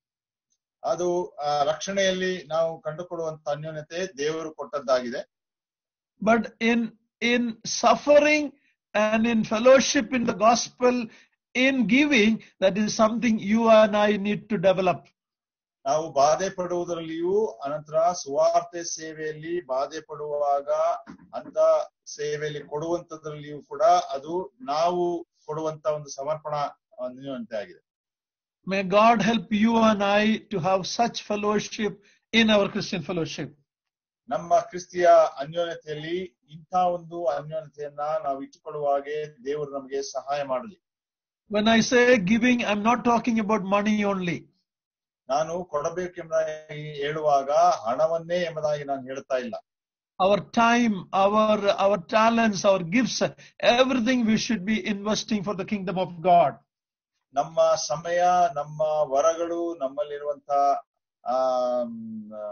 [SPEAKER 1] ಅದು ಆ, ರಕ್ಷಣೆಯಲ್ಲಿ ನಾವು ಕಂಡುಕೊಡುವಂತ ಅನ್ಯೋನ್ಯತೆ ದೇವರು ಕೊಟ್ಟದ್ದಾಗಿದೆ
[SPEAKER 2] But in in suffering and in fellowship in the gospel, in giving, that is something you and I need to develop.
[SPEAKER 1] ನಾವು ಬಾಧೆ ಪಡುವುದರಲ್ಲಿಯೂ ಅನಂತರ ಸುವಾರ್ತೆ ಸೇವೆಯಲ್ಲಿ ಬಾಧೆ ಪಡುವಾಗ ಅಂತ ಸೇವೆಯಲ್ಲಿ ಕೊಡುವಂತದ್ರಲ್ಲಿಯೂ ಕೂಡ ಅದು ನಾವು ಕೊಡುವಂತ ಒಂದು ಸಮರ್ಪಣಾ ಅನ್ಯೋನ್ಯತೆ ಆಗಿದೆ
[SPEAKER 2] May God help you and I to have such fellowship in our Christian fellowship.
[SPEAKER 1] ನಮ್ಮ ಕ್ರಿಸ್ತಿಯ ಅನ್ಯೋನ್ಯತೆಯಲ್ಲಿ ಇಂಥ ಒಂದು ಅನ್ಯೋನ್ಯತೆಯನ್ನ ನಾವು ಇಟ್ಟುಕೊಳ್ಳುವ ಹಾಗೆ ದೇವರು ನಮಗೆ ಸಹಾಯ ಮಾಡಲಿ
[SPEAKER 2] When I say giving, I'm not talking about money only.
[SPEAKER 1] ನಾನು ಕೊಡಬೇಕೆಂಬುದಾಗಿ ಹೇಳುವಾಗ ಹಣವನ್ನೇ ಎಂಬುದಾಗಿ ನಾನು ಹೇಳ್ತಾ ಇಲ್ಲ
[SPEAKER 2] Our time, our our talents, our gifts, everything we should be investing for the kingdom of God.
[SPEAKER 1] ನಮ್ಮ ಸಮಯ ನಮ್ಮ ವರಗಳು ನಮ್ಮಲ್ಲಿರುವಂತ ಆ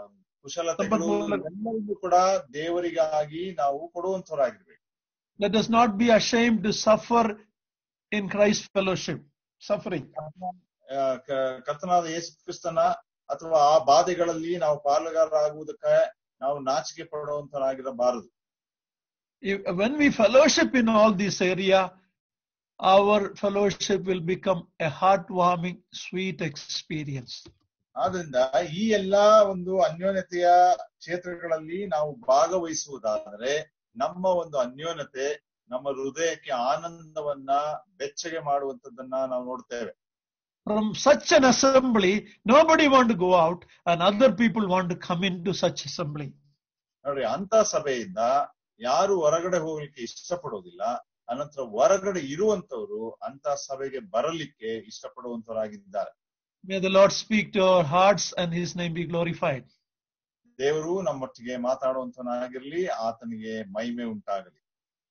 [SPEAKER 1] ಕುಶಲತೆಗಳು
[SPEAKER 2] ಸಂಪನ್ಮೂಲ-
[SPEAKER 1] ಎಲ್ಲವನ್ನೂ ಕೂಡ ದೇವರಿಗಾಗಿ ನಾವು ಕೊಡುವಂತವರಾಗಿರ್ಬೇಕು
[SPEAKER 2] Let us not be ashamed to suffer in Christ's fellowship. Suffering.
[SPEAKER 1] ಆ, ಕ- ಕರ್ತನಾದ ಯೇಸು ಕ್ರಿಸ್ತನ ಅಥವಾ ಆ ಬಾಧೆಗಳಲ್ಲಿ ನಾವು ಪಾಲುಗಾರರಾಗುವುದಕ್ಕೆ ನಾವು ನಾಚಿಕೆ ಪಡುವಂತರಾಗಿರಬಾರದು
[SPEAKER 2] If, when we fellowship in all this area, our fellowship will become a heartwarming, sweet experience.
[SPEAKER 1] ಆದ್ರಿಂದ ಈ ಎಲ್ಲಾ ಒಂದು ಅನ್ಯೋನ್ಯತೆಯ ಕ್ಷೇತ್ರಗಳಲ್ಲಿ ನಾವು ಭಾಗವಹಿಸುವುದಾದರೆ ನಮ್ಮ ಒಂದು ಅನ್ಯೋನ್ಯತೆ ನಮ್ಮ ಹೃದಯಕ್ಕೆ ಆನಂದವನ್ನ ಬೆಚ್ಚಗೆ ಮಾಡುವಂತದ್ದನ್ನ ನಾವು ನೋಡ್ತೇವೆ
[SPEAKER 2] From such an assembly, nobody want to go out and other people want to come into such assembly.
[SPEAKER 1] ನೋಡ್ರಿ ಅಂತ ಸಭೆಯಿಂದ ಯಾರು ಹೊರಗಡೆ ಹೋಗ್ಲಿಕ್ಕೆ ಇಷ್ಟಪಡೋದಿಲ್ಲ ಅನಂತರ ಹೊರಗಡೆ ಇರುವಂತವರು ಅಂತ ಸಭೆಗೆ ಬರಲಿಕ್ಕೆ ಇಷ್ಟಪಡುವಂತವರಾಗಿದ್ದಾರೆ
[SPEAKER 2] May the Lord speak to our hearts and his name be glorified.
[SPEAKER 1] ದೇವರು ನಮ್ಮೊಟ್ಟಿಗೆ ಮಾತಾಡುವಂತನಾಗಿರ್ಲಿ ಆತನಿಗೆ ಮಹಿಮೆ ಉಂಟಾಗಲಿ